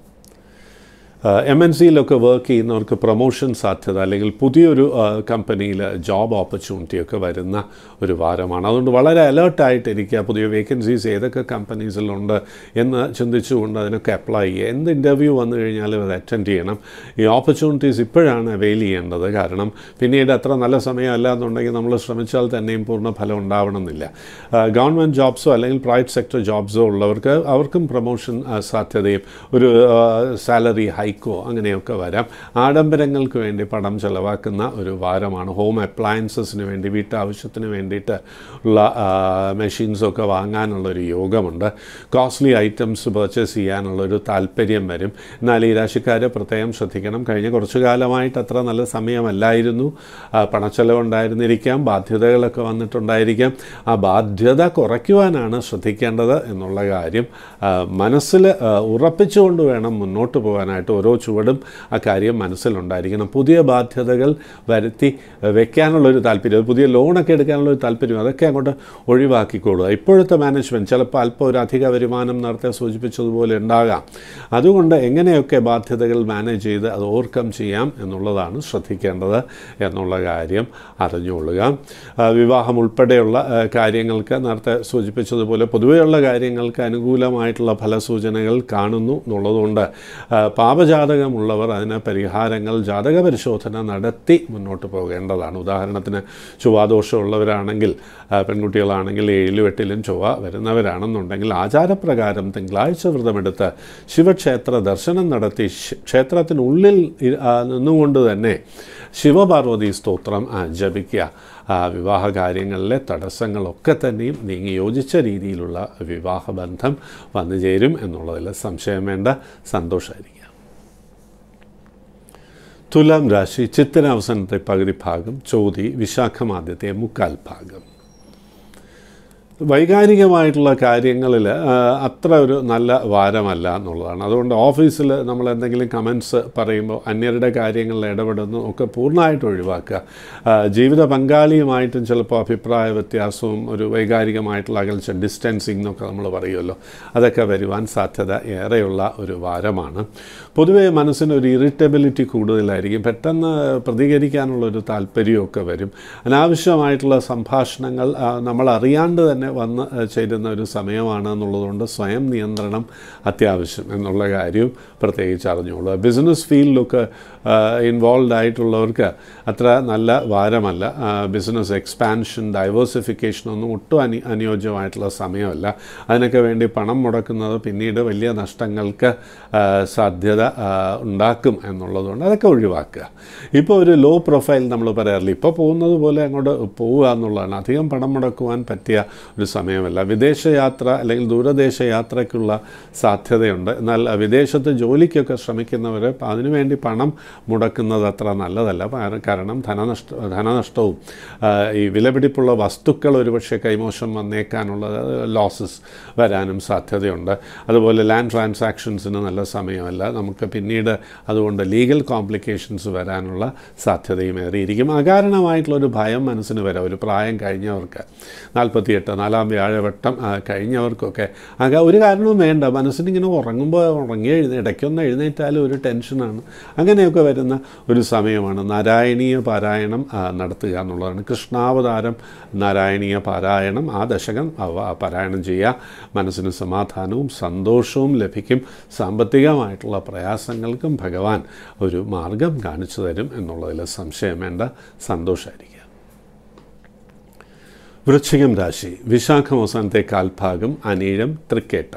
എം എൻ സിയിലൊക്കെ വർക്ക് ചെയ്യുന്നവർക്ക് പ്രൊമോഷൻ സാധ്യത അല്ലെങ്കിൽ പുതിയൊരു കമ്പനിയിൽ ജോബ് ഓപ്പർച്യൂണിറ്റി ഒക്കെ വരുന്ന ഒരു വാരമാണ് അതുകൊണ്ട് വളരെ അലേർട്ടായിട്ടിരിക്കുക പുതിയ വേക്കൻസീസ് ഏതൊക്കെ കമ്പനീസിലുണ്ട് എന്ന് ചിന്തിച്ചുകൊണ്ട് അതിനൊക്കെ അപ്ലൈ ചെയ്യുക എന്ത് ഇൻ്റർവ്യൂ വന്നു കഴിഞ്ഞാലും അത് അറ്റൻഡ് ചെയ്യണം ഈ ഓപ്പർച്യൂണിറ്റീസ് ഇപ്പോഴാണ് അവെയിൽ ചെയ്യേണ്ടത് കാരണം പിന്നീട് അത്ര നല്ല സമയമല്ല എന്നുണ്ടെങ്കിൽ നമ്മൾ ശ്രമിച്ചാൽ തന്നെയും പൂർണ്ണ ഫലം ഉണ്ടാവണമെന്നില്ല ഗവൺമെൻറ് ജോബ്സോ അല്ലെങ്കിൽ പ്രൈവറ്റ് സെക്ടർ ജോബ്സോ ഉള്ളവർക്ക് അവർക്കും പ്രൊമോഷൻ സാധ്യതയും ഒരു സാലറി ഹൈക്കോ അങ്ങനെയൊക്കെ വരാം ആഡംബരങ്ങൾക്ക് വേണ്ടി പണം ചെലവാക്കുന്ന ഒരു വാരമാണ് ഹോം അപ്ലയൻസസിന് വേണ്ടി വീട്ടാവശ്യത്തിന് വേണ്ടിയിട്ട് ഉള്ള മെഷീൻസൊക്കെ വാങ്ങാനുള്ളൊരു യോഗമുണ്ട് കോസ്റ്റ്ലി ഐറ്റംസ് പർച്ചേസ് ചെയ്യാനുള്ളൊരു താല്പര്യം വരും എന്നാൽ ഈ രാശിക്കാർ പ്രത്യേകം ശ്രദ്ധിക്കണം കഴിഞ്ഞ കുറച്ചു കാലമായിട്ട് അത്ര നല്ല സമയമല്ലായിരുന്നു ആ, പണച്ചെലവുണ്ടായിരുന്നിരിക്കാം ബാധ്യതകളൊക്കെ വന്നിട്ടുണ്ടായിരിക്കാം ആ ബാധ്യത കുറയ്ക്കുവാനാണ് ശ്രദ്ധിക്കേണ്ടത് എന്നുള്ള കാര്യം ആ, മനസ്സിൽ ആ, ഉറപ്പിച്ചുകൊണ്ട് വേണം മുന്നോട്ട് പോകാനായിട്ട് ഓരോ ചുവടും ആ കാര്യം മനസ്സിലുണ്ടായിരിക്കണം പുതിയ ബാധ്യതകൾ വരുത്തി വെക്കാനുള്ളൊരു താല്പര്യം പുതിയ ലോണൊക്കെ എടുക്കാനുള്ളൊരു താല്പര്യം അതൊക്കെ അങ്ങോട്ട് ഒഴിവാക്കിക്കൊള്ളുക ഇപ്പോഴത്തെ മാനേജ്മെൻറ്റ് ചിലപ്പോൾ അല്പം ഒരു അധിക വരുമാനം നേരത്തെ സൂചിപ്പിച്ചതുപോലെ ഉണ്ടാകാം അതുകൊണ്ട് എങ്ങനെയൊക്കെ ബാധ്യതകൾ മാനേജ് ചെയ്ത് അത് ഓവർകം ചെയ്യാം എന്നുള്ളതാണ് ശ്രദ്ധിക്കേണ്ടത് എന്നുള്ള കാര്യം അറിഞ്ഞുകൊള്ളുക ആ, വിവാഹം ഉൾപ്പെടെയുള്ള ആ, കാര്യങ്ങൾക്ക് നേരത്തെ സൂചിപ്പിച്ചതുപോലെ പൊതുവെയുള്ള കാര്യങ്ങൾക്ക് അനുകൂലമായിട്ടുള്ള ഫലസൂചനകൾ കാണുന്നു എന്നുള്ളതുകൊണ്ട് ആ, പാപജാതകമുള്ളവർ അതിന് പരിഹാരങ്ങൾ ജാതക പരിശോധന നടത്തി മുന്നോട്ട് പോകേണ്ടതാണ് ഉദാഹരണത്തിന് ചൊവ്വാദോഷമുള്ളവരാണെങ്കിൽ ആ, പെൺകുട്ടികളാണെങ്കിൽ ഏഴിലും എട്ടിലും ചൊവ്വ വരുന്നവരാണെന്നുണ്ടെങ്കിൽ ആചാരപ്രകാരം തിങ്കളാഴ്ച വ്രതമെടുത്ത് ശിവക്ഷേത്ര ദർശനം നടത്തി ശ്- ക്ഷേത്രത്തിനുള്ളിൽ ഇ- ആ, നിന്നുകൊണ്ട് തന്നെ ശിവപാർവതി സ്തോത്രം ആ, ജപിക്കുക ആ, വിവാഹ കാര്യങ്ങളിലെ തടസ്സങ്ങളൊക്കെ തന്നെയും നീങ്ങി യോജിച്ച രീതിയിലുള്ള വിവാഹബന്ധം വന്നു ചേരും എന്നുള്ളതിൽ സംശയം വേണ്ട സന്തോഷമായിരിക്കുക തുലാം രാശി ചിത്തിര അവസാനത്തെ പകുതി ഭാഗം ചോതി വിശാഖം ആദ്യത്തെ മുക്കാൽ ഭാഗം വൈകാരികമായിട്ടുള്ള കാര്യങ്ങളിൽ അത്ര ഒരു നല്ല വാരമല്ല എന്നുള്ളതാണ് അതുകൊണ്ട് ഓഫീസിൽ നമ്മൾ എന്തെങ്കിലും കമൻസ് പറയുമ്പോൾ അന്യരുടെ കാര്യങ്ങളിൽ ഇടപെടുന്നു ഒക്കെ പൂർണ്ണമായിട്ട് ഒഴിവാക്കുക ആ, ജീവിത പങ്കാളിയുമായിട്ടും ചിലപ്പോൾ അഭിപ്രായ വ്യത്യാസവും ഒരു വൈകാരികമായിട്ടുള്ള അകൽച്ച ഡിസ്റ്റൻസിങ് എന്നൊക്കെ നമ്മൾ പറയുമല്ലോ അതൊക്കെ വരുവാൻ സാധ്യത ഏറെയുള്ള ഒരു വാരമാണ് പൊതുവേ മനസ്സിന് ഒരു ഇറിറ്റബിലിറ്റി കൂടുതലായിരിക്കും പെട്ടെന്ന് പ്രതികരിക്കാനുള്ള ഒരു താല്പര്യമൊക്കെ വരും അനാവശ്യമായിട്ടുള്ള സംഭാഷണങ്ങൾ ആ, നമ്മൾ അറിയാണ്ട് തന്നെ വന്ന് ആ, ചേരുന്ന ഒരു സമയമാണ് എന്നുള്ളതുകൊണ്ട് സ്വയം നിയന്ത്രണം അത്യാവശ്യം എന്നുള്ള കാര്യവും പ്രത്യേകിച്ച് അറിഞ്ഞോളൂ ബിസിനസ് ഫീൽഡിലൊക്കെ ഇൻവോൾവ് ആയിട്ടുള്ളവർക്ക് അത്ര നല്ല വാരമല്ല ബിസിനസ് എക്സ്പാൻഷൻ ഡൈവേഴ്സിഫിക്കേഷൻ ഒന്നും ഒട്ടും അനി അനുയോജ്യമായിട്ടുള്ള സമയമല്ല അതിനൊക്കെ വേണ്ടി പണം മുടക്കുന്നത് പിന്നീട് വലിയ നഷ്ടങ്ങൾക്ക് ആ, സാധ്യത ആ, ഉണ്ടാക്കും എന്നുള്ളതുകൊണ്ട് അതൊക്കെ ഒഴിവാക്കുക ഇപ്പോൾ ഒരു ലോ പ്രൊഫൈൽ നമ്മൾ പറയാറില്ല ഇപ്പോൾ പോകുന്നത് പോലെ അങ്ങോട്ട് പോവുക എന്നുള്ളതാണ് അധികം പണം മുടക്കുവാൻ പറ്റിയ ഒരു സമയമല്ല വിദേശയാത്ര അല്ലെങ്കിൽ ദൂരദേശ യാത്രയ്ക്കുള്ള സാധ്യതയുണ്ട് എന്നാൽ വിദേശത്ത് ജോലിക്കൊക്കെ ശ്രമിക്കുന്നവർ അതിനുവേണ്ടി പണം മുടക്കുന്നത് അത്ര നല്ലതല്ല പാ- കാരണം ധനനഷ്ട ധനനഷ്ടവും ആ, ഈ വിലപിടിപ്പുള്ള വസ്തുക്കൾ ഒരുപക്ഷെ കൈമോശം വന്നേക്കാനുള്ള ലോസസ് വരാനും സാധ്യതയുണ്ട് അതുപോലെ ലാൻഡ് ട്രാൻസാക്ഷൻസിന് നല്ല സമയമല്ല നമുക്ക് പിന്നീട് അതുകൊണ്ട് ലീഗൽ കോംപ്ലിക്കേഷൻസ് വരാനുള്ള സാധ്യതയും ഏറിയിരിക്കും അകാരണമായിട്ടുള്ളൊരു ഭയം മനസ്സിന് വരാം ഒരു പ്രായം കഴിഞ്ഞവർക്ക് നാൽപ്പത്തിയെട്ട് നാലാം വ്യാഴവട്ടം ആ, കഴിഞ്ഞവർക്കൊക്കെ ആക ഒരു കാരണവും വേണ്ട മനസ്സിനിങ്ങനെ ഉറങ്ങുമ്പോൾ ഉറങ്ങി എഴുന്ന ഇടയ്ക്കൊന്ന് എഴുന്നേറ്റാലും ഒരു ടെൻഷനാണ് അങ്ങനെയൊക്കെ വരുന്ന ഒരു സമയമാണ് നാരായണീയ പാരായണം ആ, നടത്തുക എന്നുള്ളതാണ് കൃഷ്ണാവതാരം നാരായണീയ പാരായണം ആ ദശകം അവ പാരായണം ചെയ്യുക മനസ്സിന് സമാധാനവും സന്തോഷവും ലഭിക്കും സാമ്പത്തികമായിട്ടുള്ള പ്രയാസങ്ങൾക്കും ഭഗവാൻ ഒരു മാർഗം കാണിച്ചു തരും എന്നുള്ളതിൽ സംശയം വേണ്ട സന്തോഷമായിരിക്കുക വൃശ്ചികം രാശി വിശാഖം അവസാനത്തെ കാൽഭാഗം അനീഴം തൃക്കേട്ട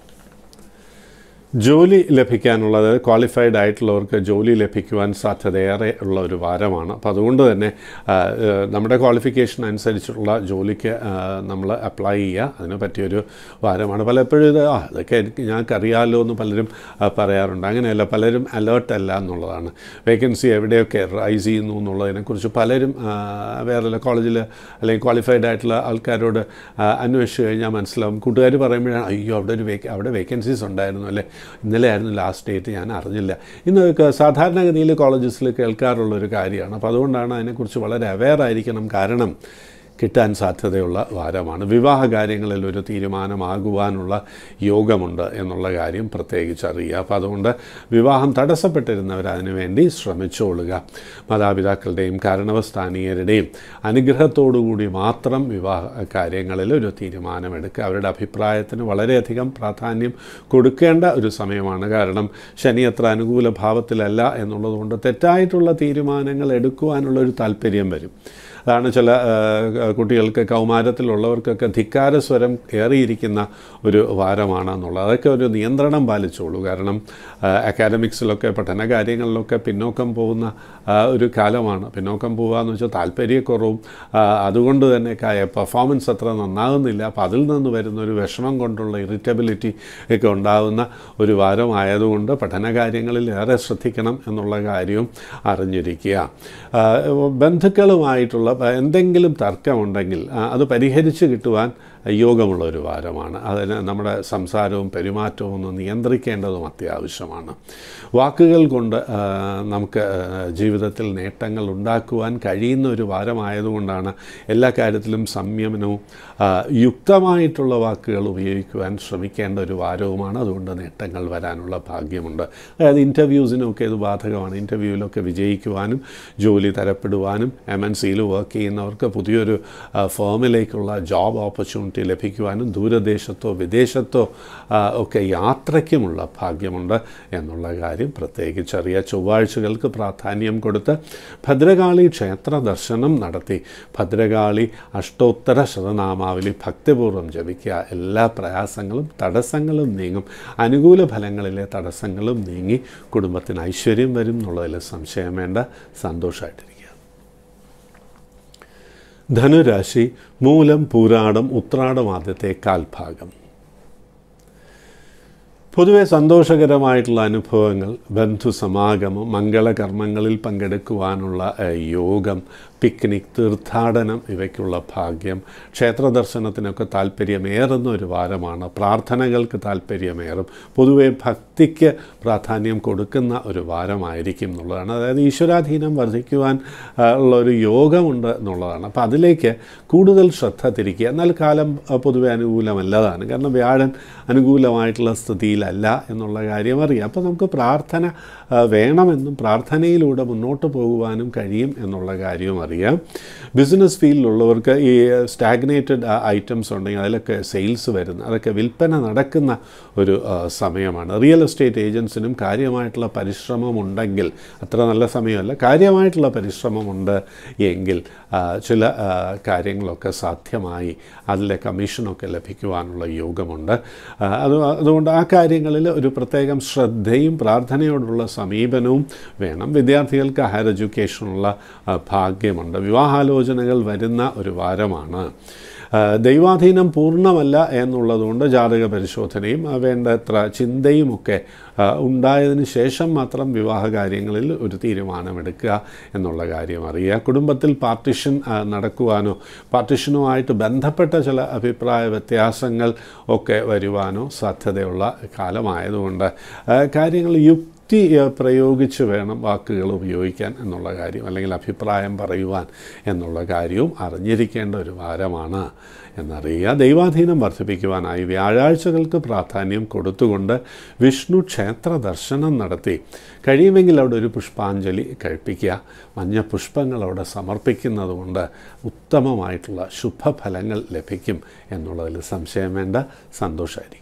ജോലി ലഭിക്കാനുള്ളത് ക്വാളിഫൈഡ് ആയിട്ടുള്ളവർക്ക് ജോലി ലഭിക്കുവാൻ സാധ്യതയേറെ ഉള്ള ഒരു വാരമാണ് അപ്പോൾ അതുകൊണ്ട് തന്നെ ആ, ഏഹ്, നമ്മുടെ ക്വാളിഫിക്കേഷൻ അനുസരിച്ചുള്ള ജോലിക്ക് നമ്മൾ അപ്ലൈ ചെയ്യുക അതിന് പറ്റിയൊരു വാരമാണ് പലപ്പോഴും ഇത് ആ ഇതൊക്കെ എനിക്ക് ഞങ്ങൾക്കറിയാമല്ലോ എന്ന് പലരും ആ, പറയാറുണ്ട് അങ്ങനെയല്ല പലരും അലേർട്ട് അല്ല എന്നുള്ളതാണ് വേക്കൻസി എവിടെയൊക്കെ റൈസ് ചെയ്യുന്നു എന്നുള്ളതിനെക്കുറിച്ച് പലരും ആ, വേറെ കോളേജിൽ അല്ലെങ്കിൽ ക്വാളിഫൈഡ് ആയിട്ടുള്ള ആൾക്കാരോട് ആ, അന്വേഷിച്ച് കഴിഞ്ഞാൽ മനസ്സിലാവും കൂട്ടുകാർ പറയുമ്പോഴാണ് അയ്യോ അവിടെ ഒരു വേക്ക അവിടെ വേക്കൻസീസ് ഉണ്ടായിരുന്നു അല്ലേ ഇന്നലെ ആയിരുന്നു ലാസ്റ്റ് ഡേറ്റ് ഞാൻ അറിഞ്ഞില്ല ഇന്നൊക്കെ സാധാരണഗതിയിൽ കോളേജസിൽ കേൾക്കാറുള്ള ഒരു കാര്യമാണ് അപ്പോൾ അതുകൊണ്ടാണ് അതിനെക്കുറിച്ച് വളരെ അവെയർ ആയിരിക്കണം കാരണം കിട്ടാൻ സാധ്യതയുള്ള വാരമാണ് വിവാഹ കാര്യങ്ങളിൽ ഒരു തീരുമാനമാകുവാനുള്ള യോഗമുണ്ട് എന്നുള്ള കാര്യം പ്രത്യേകിച്ച് അറിയുക അപ്പോൾ അതുകൊണ്ട് വിവാഹം തടസ്സപ്പെട്ടിരുന്നവർ അതിനുവേണ്ടി ശ്രമിച്ചോളുക മാതാപിതാക്കളുടെയും കാരണവസ്ഥാനീയരുടെയും അനുഗ്രഹത്തോടുകൂടി മാത്രം വിവാഹ കാര്യങ്ങളിൽ ഒരു തീരുമാനമെടുക്കുക അവരുടെ അഭിപ്രായത്തിന് വളരെയധികം പ്രാധാന്യം കൊടുക്കേണ്ട ഒരു സമയമാണ് കാരണം ശനി അത്ര അനുകൂല ഭാവത്തിലല്ല എന്നുള്ളതുകൊണ്ട് തെറ്റായിട്ടുള്ള തീരുമാനങ്ങൾ എടുക്കുവാനുള്ള ഒരു താല്പര്യം വരും അതാണ് ചില ആ, കുട്ടികൾക്ക് കൗമാരത്തിലുള്ളവർക്കൊക്കെ ധിക്കാരസ്വരം ഏറിയിരിക്കുന്ന ഒരു വാരമാണ് എന്നുള്ളത് അതൊക്കെ ഒരു നിയന്ത്രണം പാലിച്ചോളൂ കാരണം അക്കാഡമിക്സിലൊക്കെ പഠന കാര്യങ്ങളിലൊക്കെ പിന്നോക്കം പോകുന്ന ആ, ഒരു കാലമാണ് പിന്നോക്കം പോകുക എന്ന് വെച്ചാൽ താല്പര്യക്കുറവും ആ, അതുകൊണ്ട് തന്നെ പെർഫോമൻസ് അത്ര നന്നാകുന്നില്ല അപ്പോൾ അതിൽ നിന്ന് വരുന്ന ഒരു വിഷമം കൊണ്ടുള്ള ഇറിറ്റബിലിറ്റി ഒക്കെ ഉണ്ടാകുന്ന ഒരു വാരമായതുകൊണ്ട് പഠന കാര്യങ്ങളിൽ ഏറെ ശ്രദ്ധിക്കണം എന്നുള്ള കാര്യവും അറിഞ്ഞിരിക്കുക ആ, ബന്ധുക്കളുമായിട്ടുള്ള എന്തെങ്കിലും തർക്കമുണ്ടെങ്കിൽ ആ, അത് പരിഹരിച്ച് കിട്ടുവാൻ യോഗമുള്ള ഒരു വാരമാണ് അതിന് നമ്മുടെ സംസാരവും പെരുമാറ്റവും ഒന്ന് നിയന്ത്രിക്കേണ്ടതും അത്യാവശ്യമാണ് വാക്കുകൾ കൊണ്ട് ആ, നമുക്ക് ആ, ജീവിതത്തിൽ നേട്ടങ്ങൾ ഉണ്ടാക്കുവാൻ കഴിയുന്ന ഒരു വാരമായതുകൊണ്ടാണ് എല്ലാ കാര്യത്തിലും സംയമനവും ആ, യുക്തമായിട്ടുള്ള വാക്കുകൾ ഉപയോഗിക്കുവാൻ ശ്രമിക്കേണ്ട ഒരു വാരവുമാണ് അതുകൊണ്ട് നേട്ടങ്ങൾ വരാനുള്ള ഭാഗ്യമുണ്ട് അതായത് ഇൻ്റർവ്യൂസിനൊക്കെ ഇത് ബാധകമാണ് ഇൻ്റർവ്യൂവിലൊക്കെ വിജയിക്കുവാനും ജോലി തരപ്പെടുവാനും എം എൻ സിയിൽ വർക്ക് ചെയ്യുന്നവർക്ക് പുതിയൊരു ആ, ഫേമിലേക്കുള്ള ജോബ് ഓപ്പർച്യൂണിറ്റി ലഭിക്കുവാനും ദൂരദേശത്തോ വിദേശത്തോ ആ, ഒക്കെ യാത്രയ്ക്കുമുള്ള ഭാഗ്യമുണ്ട് എന്നുള്ള കാര്യം പ്രത്യേകിച്ച് അറിയാം ചൊവ്വാഴ്ചകൾക്ക് പ്രാധാന്യം കൊടുത്ത് ഭദ്രകാളി ക്ഷേത്ര ദർശനം നടത്തി ഭദ്രകാളി അഷ്ടോത്തര ശതനാമാവലി ഭക്തിപൂർവ്വം ജപിക്കുക എല്ലാ പ്രയാസങ്ങളും തടസ്സങ്ങളും നീങ്ങും അനുകൂല ഫലങ്ങളിലെ തടസ്സങ്ങളും നീങ്ങി കുടുംബത്തിന് ഐശ്വര്യം വരും എന്നുള്ളതിൽ സംശയം വേണ്ട സന്തോഷമായിട്ടിരിക്കുക ധനുരാശി മൂലം പൂരാടം ഉത്രാടം ആദ്യത്തെ കാൽഭാഗം പൊതുവെ സന്തോഷകരമായിട്ടുള്ള അനുഭവങ്ങൾ ബന്ധുസമാഗമം മംഗളകർമ്മങ്ങളിൽ പങ്കെടുക്കുവാനുള്ള ഏഹ്, യോഗം പിക്നിക് തീർത്ഥാടനം ഇവയ്ക്കുള്ള ഭാഗ്യം ക്ഷേത്ര ദർശനത്തിനൊക്കെ താല്പര്യമേറുന്ന ഒരു വാരമാണ് പ്രാർത്ഥനകൾക്ക് താല്പര്യമേറും പൊതുവെ ഭക്തിക്ക് പ്രാധാന്യം കൊടുക്കുന്ന ഒരു വാരമായിരിക്കും എന്നുള്ളതാണ് അതായത് ഈശ്വരാധീനം വർദ്ധിക്കുവാൻ ആ, ഉള്ള ഒരു യോഗമുണ്ട് എന്നുള്ളതാണ് അപ്പോൾ അതിലേക്ക് കൂടുതൽ ശ്രദ്ധ തിരിക്കുക എന്നാൽ കാലം ആ, പൊതുവെ അനുകൂലമല്ലതാണ് കാരണം വ്യാഴൻ അനുകൂലമായിട്ടുള്ള സ്ഥിതിയിലല്ല എന്നുള്ള കാര്യം അറിയാം അപ്പോൾ നമുക്ക് പ്രാർത്ഥന ആ, വേണമെന്നും പ്രാർത്ഥനയിലൂടെ മുന്നോട്ട് പോകുവാനും കഴിയും എന്നുള്ള കാര്യവും അറിയാം ബിസിനസ് ഫീൽഡിലുള്ളവർക്ക് ഈ സ്റ്റാഗ്നേറ്റഡ് ഐറ്റംസ് ഉണ്ടെങ്കിൽ അതിലൊക്കെ സെയിൽസ് വരുന്ന അതൊക്കെ വിൽപ്പന നടക്കുന്ന ഒരു ആ, സമയമാണ് റിയൽ എസ്റ്റേറ്റ് ഏജൻസിനും കാര്യമായിട്ടുള്ള പരിശ്രമമുണ്ടെങ്കിൽ അത്ര നല്ല സമയമല്ല കാര്യമായിട്ടുള്ള പരിശ്രമമുണ്ട് എങ്കിൽ ആ, ചില ആ, കാര്യങ്ങളൊക്കെ സാധ്യമായി അതിലെ കമ്മീഷനൊക്കെ ലഭിക്കുവാനുള്ള യോഗമുണ്ട് ആ, അത് അതുകൊണ്ട് ആ കാര്യങ്ങളിൽ ഒരു പ്രത്യേകം ശ്രദ്ധയും പ്രാർത്ഥനയോടുള്ള സമീപനവും വേണം വിദ്യാർത്ഥികൾക്ക് ഹയർ എഡ്യൂക്കേഷനുള്ള ആ, ഭാഗ്യമുണ്ട് വിവാഹാലോചനകൾ വരുന്ന ഒരു വാരമാണ് ആ, ദൈവാധീനം പൂർണ്ണമല്ല എന്നുള്ളതുകൊണ്ട് ജാതക പരിശോധനയും ആ, വേണ്ടത്ര ചിന്തയുമൊക്കെ ആ, ഉണ്ടായതിന് ശേഷം മാത്രം വിവാഹ കാര്യങ്ങളിൽ ഒരു തീരുമാനമെടുക്കുക എന്നുള്ള കാര്യം അറിയുക കുടുംബത്തിൽ പാർട്ടിഷൻ ആ, നടക്കുവാനോ പാർട്ടിഷനുമായിട്ട് ബന്ധപ്പെട്ട ചില അഭിപ്രായ വ്യത്യാസങ്ങൾ ഒക്കെ വരുവാനോ സാധ്യതയുള്ള കാലമായതുകൊണ്ട് ആ, കാര്യങ്ങൾ യുക്തി യുക്തി ഏഹ്, പ്രയോഗിച്ച് വേണം വാക്കുകൾ ഉപയോഗിക്കാൻ എന്നുള്ള കാര്യം അല്ലെങ്കിൽ അഭിപ്രായം പറയുവാൻ എന്നുള്ള കാര്യവും അറിഞ്ഞിരിക്കേണ്ട ഒരു വാരമാണ് എന്നറിയുക ദൈവാധീനം വർദ്ധിപ്പിക്കുവാനായി വ്യാഴാഴ്ചകൾക്ക് പ്രാധാന്യം കൊടുത്തുകൊണ്ട് വിഷ്ണു ക്ഷേത്ര ദർശനം നടത്തി കഴിയുമെങ്കിൽ അവിടെ ഒരു പുഷ്പാഞ്ജലി കഴിപ്പിക്കുക മഞ്ഞ പുഷ്പങ്ങൾ അവിടെ സമർപ്പിക്കുന്നത് കൊണ്ട് ഉത്തമമായിട്ടുള്ള ശുഭഫലങ്ങൾ ലഭിക്കും എന്നുള്ളതിൽ സംശയം വേണ്ട സന്തോഷമായിരിക്കും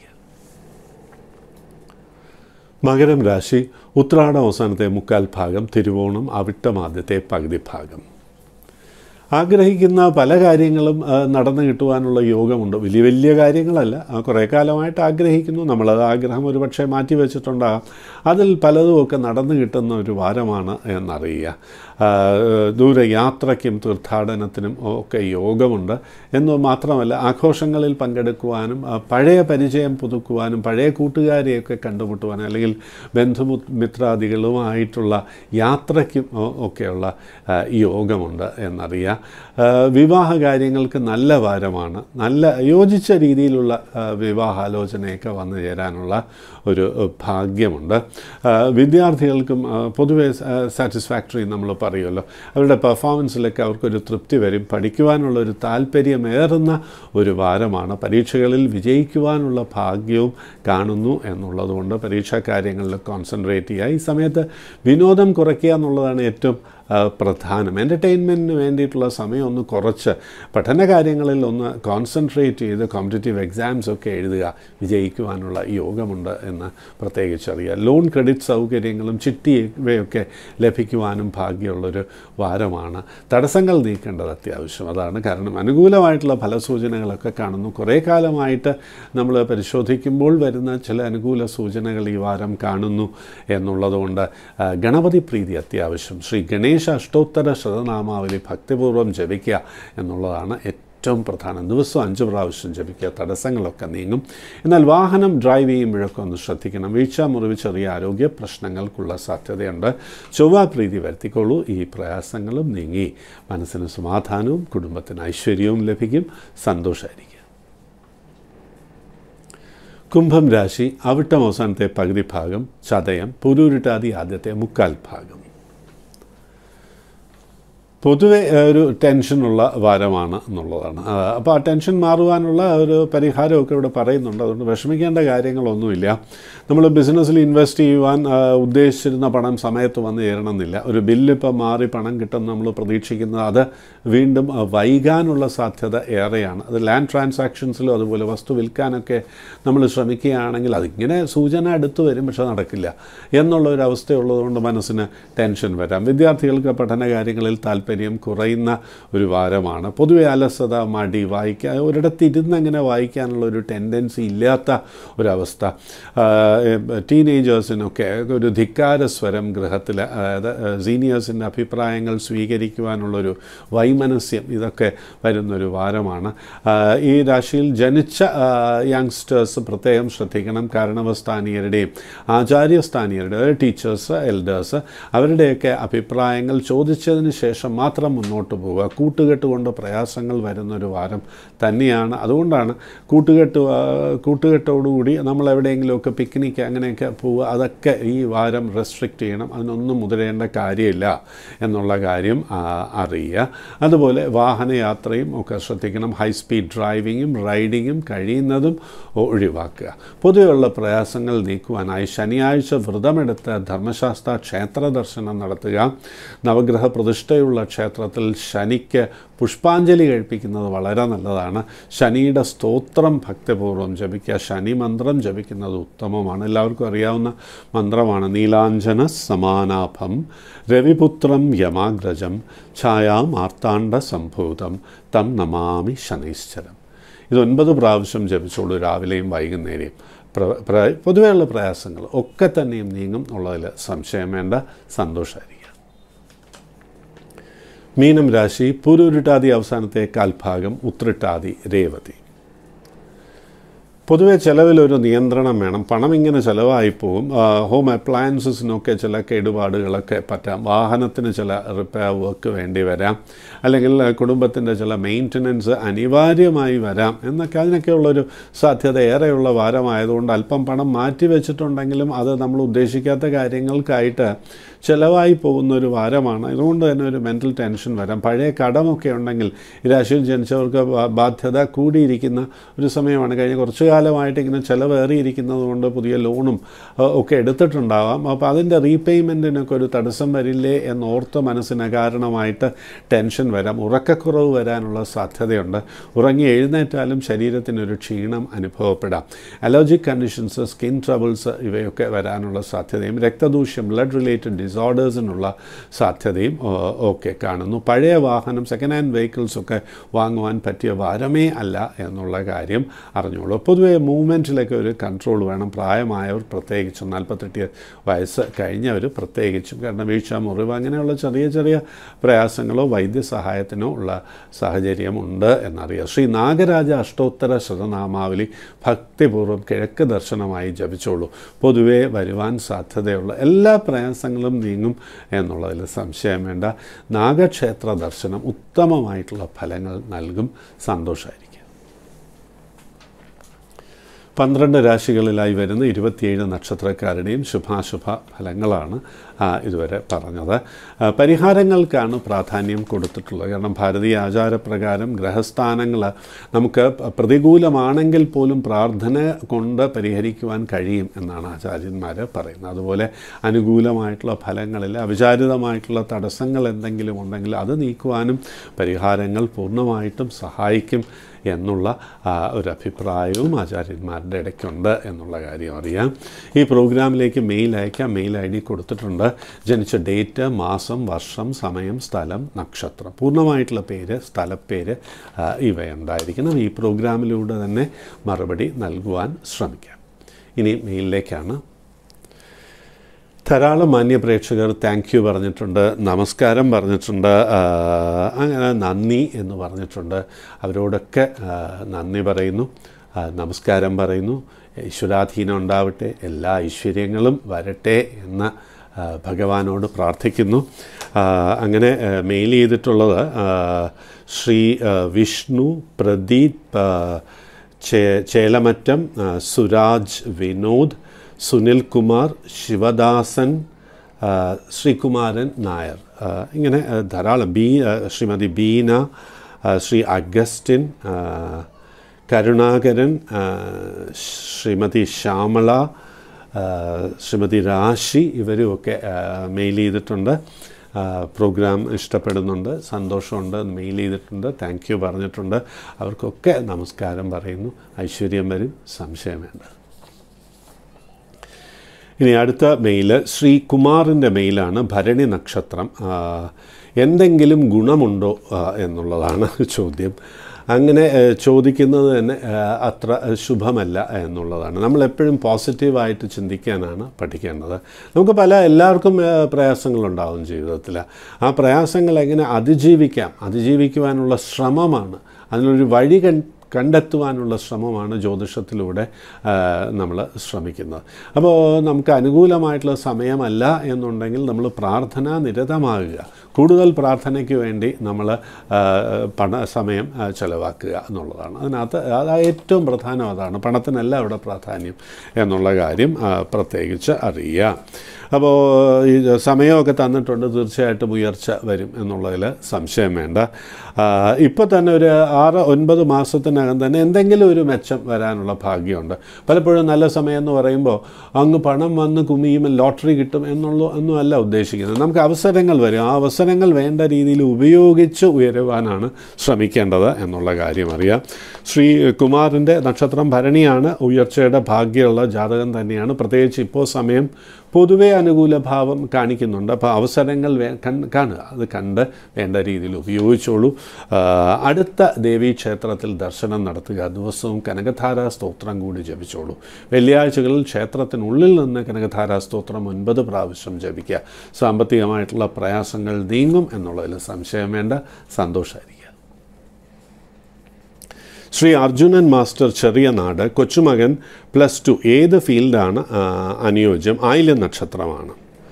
മകരം രാശി ഉത്രാടം അവസാനത്തെ മുക്കാൽ ഭാഗം തിരുവോണം അവിട്ടം ആദ്യത്തെ പകുതി ഭാഗം ആഗ്രഹിക്കുന്ന പല കാര്യങ്ങളും ആ, നടന്നു കിട്ടുവാനുള്ള യോഗമുണ്ട് വലിയ വലിയ കാര്യങ്ങളല്ല ആ, കുറേ കാലമായിട്ട് ആഗ്രഹിക്കുന്നു നമ്മളത് ആഗ്രഹം ഒരുപക്ഷെ മാറ്റി വെച്ചിട്ടുണ്ടാകാം അതിൽ പലതുമൊക്കെ നടന്നു കിട്ടുന്ന ഒരു വാരമാണ് എന്നറിയുക ആ, ദൂരയാത്രയ്ക്കും തീർത്ഥാടനത്തിനും ഒക്കെ യോഗമുണ്ട് എന്ന് മാത്രമല്ല ആഘോഷങ്ങളിൽ പങ്കെടുക്കുവാനും ആ, പഴയ പരിചയം പുതുക്കുവാനും പഴയ കൂട്ടുകാരെയൊക്കെ കണ്ടുമുട്ടുവാനും അല്ലെങ്കിൽ ബന്ധുമിത്രാദികളുമായിട്ടുള്ള യാത്രയ്ക്കും ഒ- ഒക്കെയുള്ള ആ, യോഗമുണ്ട് എന്നറിയാം ആ, വിവാഹ കാര്യങ്ങൾക്ക് നല്ല വാരമാണ് നല്ല യോജിച്ച രീതിയിലുള്ള ആ, വിവാഹാലോചനയൊക്കെ വന്നു ചേരാനുള്ള ഒരു ആ, ഭാഗ്യമുണ്ട് ആ, വിദ്യാർത്ഥികൾക്കും ആ, പൊതുവെ സാറ്റിസ്ഫാക്ടറി നമ്മൾ പറയുമല്ലോ അവരുടെ പെർഫോമൻസിലൊക്കെ അവർക്കൊരു തൃപ്തി വരും പഠിക്കുവാനുള്ള ഒരു താല്പര്യമേറുന്ന ഒരു വാരമാണ് പരീക്ഷകളിൽ വിജയിക്കുവാനുള്ള ഭാഗ്യവും കാണുന്നു എന്നുള്ളതുകൊണ്ട് പരീക്ഷാ കാര്യങ്ങളിൽ കോൺസെൻട്രേറ്റ് ചെയ്യുക ഈ സമയത്ത് വിനോദം കുറയ്ക്കുക എന്നുള്ളതാണ് ഏറ്റവും ആ, പ്രധാനം എൻ്റർടൈൻമെൻറ്റിന് വേണ്ടിയിട്ടുള്ള സമയം ഒന്ന് കുറച്ച് പഠന കാര്യങ്ങളിൽ ഒന്ന് കോൺസെൻട്രേറ്റ് ചെയ്ത് കോമ്പറ്റേറ്റീവ് എക്സാംസ് ഒക്കെ എഴുതുക വിജയിക്കുവാനുള്ള യോഗമുണ്ട് എന്ന് പ്രത്യേകിച്ച് അറിയാം ലോൺ ക്രെഡിറ്റ് സൗകര്യങ്ങളും ചിട്ടി ഇവയൊക്കെ ലഭിക്കുവാനും ഭാഗ്യമുള്ളൊരു വാരമാണ് തടസ്സങ്ങൾ നീക്കേണ്ടത് അത്യാവശ്യം അതാണ് കാരണം അനുകൂലമായിട്ടുള്ള ഫലസൂചനകളൊക്കെ കാണുന്നു കുറേ കാലമായിട്ട് നമ്മൾ പരിശോധിക്കുമ്പോൾ വരുന്ന ചില അനുകൂല സൂചനകൾ ഈ വാരം കാണുന്നു എന്നുള്ളതുകൊണ്ട് ആ, ഗണപതി പ്രീതി അത്യാവശ്യം ശ്രീ ഗണേശ അഷ്ടോത്തര ശതനാമാവലി ഭക്തിപൂർവ്വം ജപിക്കുക എന്നുള്ളതാണ് ഏറ്റവും പ്രധാനം ദിവസം അഞ്ച് പ്രാവശ്യം ജപിക്കുക തടസ്സങ്ങളൊക്കെ നീങ്ങും എന്നാൽ വാഹനം ഡ്രൈവ് ചെയ്യുമ്പോഴൊക്കെ ഒന്ന് ശ്രദ്ധിക്കണം വീഴ്ച മുറിവ് ചെറിയ ആരോഗ്യ പ്രശ്നങ്ങൾക്കുള്ള സാധ്യതയുണ്ട് ചൊവ്വ പ്രീതി വരുത്തിക്കോളൂ ഈ പ്രയാസങ്ങളും നീങ്ങി മനസ്സിന് സമാധാനവും കുടുംബത്തിന് ഐശ്വര്യവും ലഭിക്കും സന്തോഷമായിരിക്കും കുംഭം രാശി അവിട്ടം അവസാനത്തെ പകുതി ഭാഗം ചതയം പുരൂരിട്ടാതി ആദ്യത്തെ മുക്കാൽ ഭാഗം പൊതുവെ ഏഹ്, ഒരു ടെൻഷനുള്ള വാരമാണ് എന്നുള്ളതാണ് ആ, അപ്പോൾ ആ ടെൻഷൻ മാറുവാനുള്ള ഒരു പരിഹാരമൊക്കെ ഇവിടെ പറയുന്നുണ്ട് അതുകൊണ്ട് വിഷമിക്കേണ്ട കാര്യങ്ങളൊന്നുമില്ല നമ്മൾ ബിസിനസ്സിൽ ഇൻവെസ്റ്റ് ചെയ്യുവാൻ ആ, ഉദ്ദേശിച്ചിരുന്ന പണം സമയത്ത് വന്ന് ചേരണമെന്നില്ല ഒരു ബില്ല് ഇപ്പം മാറി പണം കിട്ടും നമ്മൾ പ്രതീക്ഷിക്കുന്നത് അത് വീണ്ടും ആ, വൈകാനുള്ള സാധ്യത ഏറെയാണ് അത് ലാൻഡ് ട്രാൻസാക്ഷൻസിലും അതുപോലെ വസ്തു വിൽക്കാനൊക്കെ നമ്മൾ ശ്രമിക്കുകയാണെങ്കിൽ അതിങ്ങനെ സൂചന അടുത്ത് വരും പക്ഷെ നടക്കില്ല എന്നുള്ള ഒരു അവസ്ഥയുള്ളതുകൊണ്ട് മനസ്സിന് ടെൻഷൻ വരാം വിദ്യാർത്ഥികൾക്ക് പഠന കാര്യങ്ങളിൽ താല്പര്യം താല്പര്യം കുറയുന്ന ഒരു വാരമാണ് പൊതുവെ അലസത മടി വായിക്കാൻ ഒരിടത്ത് ഇരുന്ന് അങ്ങനെ വായിക്കാനുള്ള ഒരു ടെൻഡൻസി ഇല്ലാത്ത ഒരവസ്ഥ ടീനേജേഴ്സിനൊക്കെ ഒരു ധിക്കാര സ്വരം ഗൃഹത്തിൽ അതായത് സീനിയേഴ്സിൻ്റെ അഭിപ്രായങ്ങൾ സ്വീകരിക്കുവാനുള്ളൊരു വൈമനസ്യം ഇതൊക്കെ വരുന്നൊരു വാരമാണ് ആ, ഈ രാശിയിൽ ജനിച്ച യങ്സ്റ്റേഴ്സ് പ്രത്യേകം ശ്രദ്ധിക്കണം കാരണവസ്ഥാനീയരുടെയും ആചാര്യസ്ഥാനീയരുടെ അതായത് ടീച്ചേഴ്സ് എൽഡേഴ്സ് അവരുടെയൊക്കെ അഭിപ്രായങ്ങൾ ചോദിച്ചതിന് ശേഷം മാത്രം മുന്നോട്ട് പോവുക കൂട്ടുകെട്ട് കൊണ്ട് പ്രയാസങ്ങൾ വരുന്നൊരു വാരം തന്നെയാണ് അതുകൊണ്ടാണ് കൂട്ടുകെട്ട് ആ, കൂട്ടുകെട്ടോടുകൂടി നമ്മൾ എവിടെയെങ്കിലുമൊക്കെ പിക്നിക്ക് അങ്ങനെയൊക്കെ പോവുക അതൊക്കെ ഈ വാരം റെസ്ട്രിക്റ്റ് ചെയ്യണം അതിനൊന്നും മുതിരേണ്ട കാര്യമില്ല എന്നുള്ള കാര്യം ആ, അറിയുക അതുപോലെ വാഹനയാത്രയും ഒക്കെ ശ്രദ്ധിക്കണം ഹൈ സ്പീഡ് ഡ്രൈവിങ്ങും റൈഡിങ്ങും കഴിയുന്നതും ഒഴിവാക്കുക പൊതുവെയുള്ള പ്രയാസങ്ങൾ നീക്കുവാനായി ശനിയാഴ്ച വ്രതമെടുത്ത് ധർമ്മശാസ്ത്ര ക്ഷേത്ര ദർശനം നടത്തുക നവഗ്രഹ പ്രതിഷ്ഠയുള്ള ക്ഷേത്രത്തിൽ ശനിക്ക് പുഷ്പാഞ്ജലി കഴിപ്പിക്കുന്നത് വളരെ നല്ലതാണ് ശനിയുടെ സ്തോത്രം ഭക്തിപൂർവ്വം ജപിക്കുക ശനി മന്ത്രം ജപിക്കുന്നത് ഉത്തമമാണ് എല്ലാവർക്കും അറിയാവുന്ന മന്ത്രമാണ് നീലാഞ്ജന സമാനാഭം രവിപുത്രം യമാഗ്രജം ഛായാമാർത്താണ്ഡ സംഭൂതം തം നമാമി ശനൈശ്ചരം ഇത് ഒൻപത് പ്രാവശ്യം ജപിച്ചോളൂ രാവിലെയും വൈകുന്നേരവും പ്ര പ്ര പൊതുവെയുള്ള പ്രയാസങ്ങൾ ഒക്കെ തന്നെയും നീങ്ങും ഉള്ളതിൽ സംശയം വേണ്ട സന്തോഷമായിരിക്കുക മീനം രാശി പൂരുരുട്ടാതി അവസാനത്തെ കാൽഭാഗം ഉത്രിട്ടാതി രേവതി പൊതുവെ ചിലവിലൊരു നിയന്ത്രണം വേണം പണം ഇങ്ങനെ ചിലവായി പോകും ഹോം അപ്ലയൻസസിനൊക്കെ ചില കേടുപാടുകളൊക്കെ പറ്റാം വാഹനത്തിന് ചില റിപ്പയർ വർക്ക് വേണ്ടി വരാം അല്ലെങ്കിൽ കുടുംബത്തിൻ്റെ ചില മെയിൻ്റനൻസ് അനിവാര്യമായി വരാം എന്നൊക്കെ അതിനൊക്കെയുള്ളൊരു സാധ്യത ഏറെയുള്ള വാരമായതുകൊണ്ട് അല്പം പണം മാറ്റി വെച്ചിട്ടുണ്ടെങ്കിലും അത് നമ്മൾ ഉദ്ദേശിക്കാത്ത കാര്യങ്ങൾക്കായിട്ട് ചിലവായി പോകുന്ന ഒരു വാരമാണ് അതുകൊണ്ട് തന്നെ ഒരു മെൻ്റൽ ടെൻഷൻ വരാം പഴയ കടമൊക്കെ ഉണ്ടെങ്കിൽ ഈ രാശിയിൽ ജനിച്ചവർക്ക് ബാ- ബാധ്യത കൂടിയിരിക്കുന്ന ഒരു സമയമാണ് കഴിഞ്ഞ കുറച്ചു കാലമായിട്ട് ഇങ്ങനെ ചിലവേറിയിരിക്കുന്നത് കൊണ്ട് പുതിയ ലോണും അഹ്, ഒക്കെ എടുത്തിട്ടുണ്ടാവാം അപ്പോൾ അതിൻ്റെ റീപേയ്മെൻറ്റിനൊക്കെ ഒരു തടസ്സം വരില്ലേ എന്നോർത്ത് മനസ്സിന് കാരണമായിട്ട് ടെൻഷൻ വരാം ഉറക്കക്കുറവ് വരാനുള്ള സാധ്യതയുണ്ട് ഉറങ്ങി എഴുന്നേറ്റാലും ശരീരത്തിനൊരു ക്ഷീണം അനുഭവപ്പെടാം അലർജിക് കണ്ടീഷൻസ് സ്കിൻ ട്രബിൾസ് ഇവയൊക്കെ വരാനുള്ള സാധ്യതയും രക്തദൂഷ്യം ബ്ലഡ് റിലേറ്റഡ് ഡിസോർഡേഴ്സിനുള്ള സാധ്യതയും ഓ, ഒക്കെ കാണുന്നു പഴയ വാഹനം സെക്കൻഡ് ഹാൻഡ് വെഹിക്കിൾസ് ഒക്കെ വാങ്ങുവാൻ പറ്റിയ വാരമേ അല്ല എന്നുള്ള കാര്യം അറിഞ്ഞോളൂ പൊതുവേ മൂവ്മെൻറ്റിലൊക്കെ ഒരു കൺട്രോൾ വേണം പ്രായമായവർ പ്രത്യേകിച്ചും നാൽപ്പത്തെട്ട് വയസ്സ് കഴിഞ്ഞവർ പ്രത്യേകിച്ചും കാരണം വീഴ്ച മുറിവ് അങ്ങനെയുള്ള ചെറിയ ചെറിയ പ്രയാസങ്ങളോ വൈദ്യസഹായത്തിനോ ഉള്ള സാഹചര്യമുണ്ട് എന്നറിയാം ശ്രീ നാഗരാജ അഷ്ടോത്തര ശതനാമാവലി ഭക്തിപൂർവ്വം കിഴക്ക് ദർശനമായി ജപിച്ചോളൂ പൊതുവേ വരുവാൻ സാധ്യതയുള്ള എല്ലാ പ്രയാസങ്ങളും നീങ്ങും എന്നുള്ളതിൽ സംശയം വേണ്ട നാഗക്ഷേത്ര ദർശനം ഉത്തമമായിട്ടുള്ള ഫലങ്ങൾ നൽകും സന്തോഷമായിരിക്കും പന്ത്രണ്ട് രാശികളിലായി വരുന്ന ഇരുപത്തിയേഴ് നക്ഷത്രക്കാരുടെയും ശുഭാശുഭ ഫലങ്ങളാണ് ആ, ഇതുവരെ പറഞ്ഞത് ആ, പരിഹാരങ്ങൾക്കാണ് പ്രാധാന്യം കൊടുത്തിട്ടുള്ളത് കാരണം ഭാരതീയ ആചാരപ്രകാരം ഗ്രഹസ്ഥാനങ്ങൾ നമുക്ക് പ- പ്രതികൂലമാണെങ്കിൽ പോലും പ്രാർത്ഥന കൊണ്ട് പരിഹരിക്കുവാൻ കഴിയും എന്നാണ് ആചാര്യന്മാർ പറയുന്നത് അതുപോലെ അനുകൂലമായിട്ടുള്ള ഫലങ്ങളിൽ അവിചാരിതമായിട്ടുള്ള തടസ്സങ്ങൾ എന്തെങ്കിലും ഉണ്ടെങ്കിൽ അത് നീക്കുവാനും പരിഹാരങ്ങൾ പൂർണ്ണമായിട്ടും സഹായിക്കും എന്നുള്ള ആ, ഒരു അഭിപ്രായവും ആചാര്യന്മാരുടെ ഇടയ്ക്കുണ്ട് എന്നുള്ള കാര്യം അറിയാം ഈ പ്രോഗ്രാമിലേക്ക് മെയിൽ അയക്കാം മെയിൽ ഐ ഡി കൊടുത്തിട്ടുണ്ട് ജനിച്ച ഡേറ്റ് മാസം വർഷം സമയം സ്ഥലം നക്ഷത്രം പൂർണ്ണമായിട്ടുള്ള പേര് സ്ഥലപ്പേര് ആ, ഇവയുണ്ടായിരിക്കണം ഈ പ്രോഗ്രാമിലൂടെ തന്നെ മറുപടി നൽകുവാൻ ശ്രമിക്കാം ഇനി മെയിലിലേക്കാണ് ധാരാളം മാന്യ പ്രേക്ഷകർ താങ്ക് യു പറഞ്ഞിട്ടുണ്ട് നമസ്കാരം പറഞ്ഞിട്ടുണ്ട് ആ, അങ്ങനെ നന്ദി എന്ന് പറഞ്ഞിട്ടുണ്ട് അവരോടൊക്കെ ആ, നന്ദി പറയുന്നു ആ, നമസ്കാരം പറയുന്നു ഈശ്വരാധീനം ഉണ്ടാവട്ടെ എല്ലാ ഐശ്വര്യങ്ങളും വരട്ടെ എന്ന് ആ, ഭഗവാനോട് പ്രാർത്ഥിക്കുന്നു ആ, അങ്ങനെ ആ, മെയിൽ ചെയ്തിട്ടുള്ളത് ആ, ശ്രീ ആ, വിഷ്ണു പ്രദീപ് ആ, ചേ- ചേലമറ്റം ആ, സുരാജ് വിനോദ് സുനിൽ കുമാർ ശിവദാസൻ ആ, ശ്രീകുമാരൻ നായർ ആ, ഇങ്ങനെ ആ, ധാരാളം ബി ആ, ശ്രീമതി ബീന ആ, ശ്രീ അഗസ്റ്റിൻ ആ, കരുണാകരൻ ആ, ശ്രീമതി ശ്യാമള ആ, ശ്രീമതി രാശി ഇവരുമൊക്കെ ആ, മെയിൽ ചെയ്തിട്ടുണ്ട് ആ, പ്രോഗ്രാം ഇഷ്ടപ്പെടുന്നുണ്ട് സന്തോഷമുണ്ട് മെയിൽ ചെയ്തിട്ടുണ്ട് താങ്ക് യു പറഞ്ഞിട്ടുണ്ട് അവർക്കൊക്കെ നമസ്കാരം പറയുന്നു ഐശ്വര്യം വരും സംശയം വേണ്ട ഇനി അടുത്ത മെയിൽ ശ്രീ കുമാറിൻ്റെ മെയിലാണ് ഭരണി നക്ഷത്രം ആ, എന്തെങ്കിലും ഗുണമുണ്ടോ ആ, എന്നുള്ളതാണ് ചോദ്യം അങ്ങനെ ഏഹ്, ചോദിക്കുന്നത് തന്നെ ഏഹ്, അത്ര ശുഭമല്ല എന്നുള്ളതാണ് നമ്മളെപ്പോഴും പോസിറ്റീവായിട്ട് ചിന്തിക്കാനാണ് പഠിക്കേണ്ടത് നമുക്ക് പല എല്ലാവർക്കും ഏഹ്, പ്രയാസങ്ങളുണ്ടാവും ജീവിതത്തിൽ ആ പ്രയാസങ്ങൾ എങ്ങനെ അതിജീവിക്കാം അതിജീവിക്കുവാനുള്ള ശ്രമമാണ് അതിനൊരു വഴി കൺ കണ്ടെത്തുവാനുള്ള ശ്രമമാണ് ജ്യോതിഷത്തിലൂടെ നമ്മൾ ശ്രമിക്കുന്നത് അപ്പോൾ നമുക്ക് അനുകൂലമായിട്ടുള്ള സമയമല്ല എന്നുണ്ടെങ്കിൽ നമ്മൾ പ്രാർത്ഥന നിരതമാകുക കൂടുതൽ പ്രാർത്ഥനയ്ക്ക് വേണ്ടി നമ്മൾ പണ സമയം ആ, ചെലവാക്കുക എന്നുള്ളതാണ് അതിനകത്ത് അത് ഏറ്റവും പ്രധാനം അതാണ് പണത്തിനല്ല ഇവിടെ പ്രാധാന്യം എന്നുള്ള കാര്യം ആ, പ്രത്യേകിച്ച് അറിയുക അപ്പോൾ ഈ സമയമൊക്കെ തന്നിട്ടുണ്ട് തീർച്ചയായിട്ടും ഉയർച്ച വരും എന്നുള്ളതിൽ സംശയം വേണ്ട ഇപ്പോൾ തന്നെ ഒരു ആറ് ഒൻപത് മാസത്തിനകം തന്നെ എന്തെങ്കിലും ഒരു മെച്ചം വരാനുള്ള ഭാഗ്യമുണ്ട് പലപ്പോഴും നല്ല സമയം എന്ന് പറയുമ്പോൾ അങ്ങ് പണം വന്ന് കുമിയും ലോട്ടറി കിട്ടും എന്നുള്ള ഒന്നും അല്ല ഉദ്ദേശിക്കുന്നത് നമുക്ക് അവസരങ്ങൾ വരും ആ അവസരങ്ങൾ വേണ്ട രീതിയിൽ ഉപയോഗിച്ച് ഉയരുവാനാണ് ശ്രമിക്കേണ്ടത് എന്നുള്ള കാര്യം അറിയാം ശ്രീ കുമാറിൻ്റെ നക്ഷത്രം ഭരണിയാണ് ഉയർച്ചയുടെ ഭാഗ്യമുള്ള ജാതകം തന്നെയാണ് പ്രത്യേകിച്ച് ഇപ്പോൾ സമയം പൊതുവേ അനുകൂല ഭാവം കാണിക്കുന്നുണ്ട് അപ്പോൾ അവസരങ്ങൾ വേ കൺ- കാണുക അത് കണ്ട് വേണ്ട രീതിയിൽ ഉപയോഗിച്ചോളൂ ആ, അടുത്ത ദേവീ ക്ഷേത്രത്തിൽ ദർശനം നടത്തുക ദിവസവും കനകധാര സ്തോത്രം കൂടി ജപിച്ചോളൂ വെള്ളിയാഴ്ചകളിൽ ക്ഷേത്രത്തിനുള്ളിൽ നിന്ന് കനകധാര സ്തോത്രം ഒൻപത് പ്രാവശ്യം ജപിക്കുക സാമ്പത്തികമായിട്ടുള്ള പ്രയാസങ്ങൾ നീങ്ങും എന്നുള്ളതിൽ സംശയം വേണ്ട സന്തോഷമായിരിക്കുക ശ്രീ അർജുനൻ മാസ്റ്റർ ചെറിയ നാട് കൊച്ചുമകൻ പ്ലസ് ടു ഏത് ഫീൽഡാണ് ആ, അനുയോജ്യം ആയില്യ നക്ഷത്രമാണ്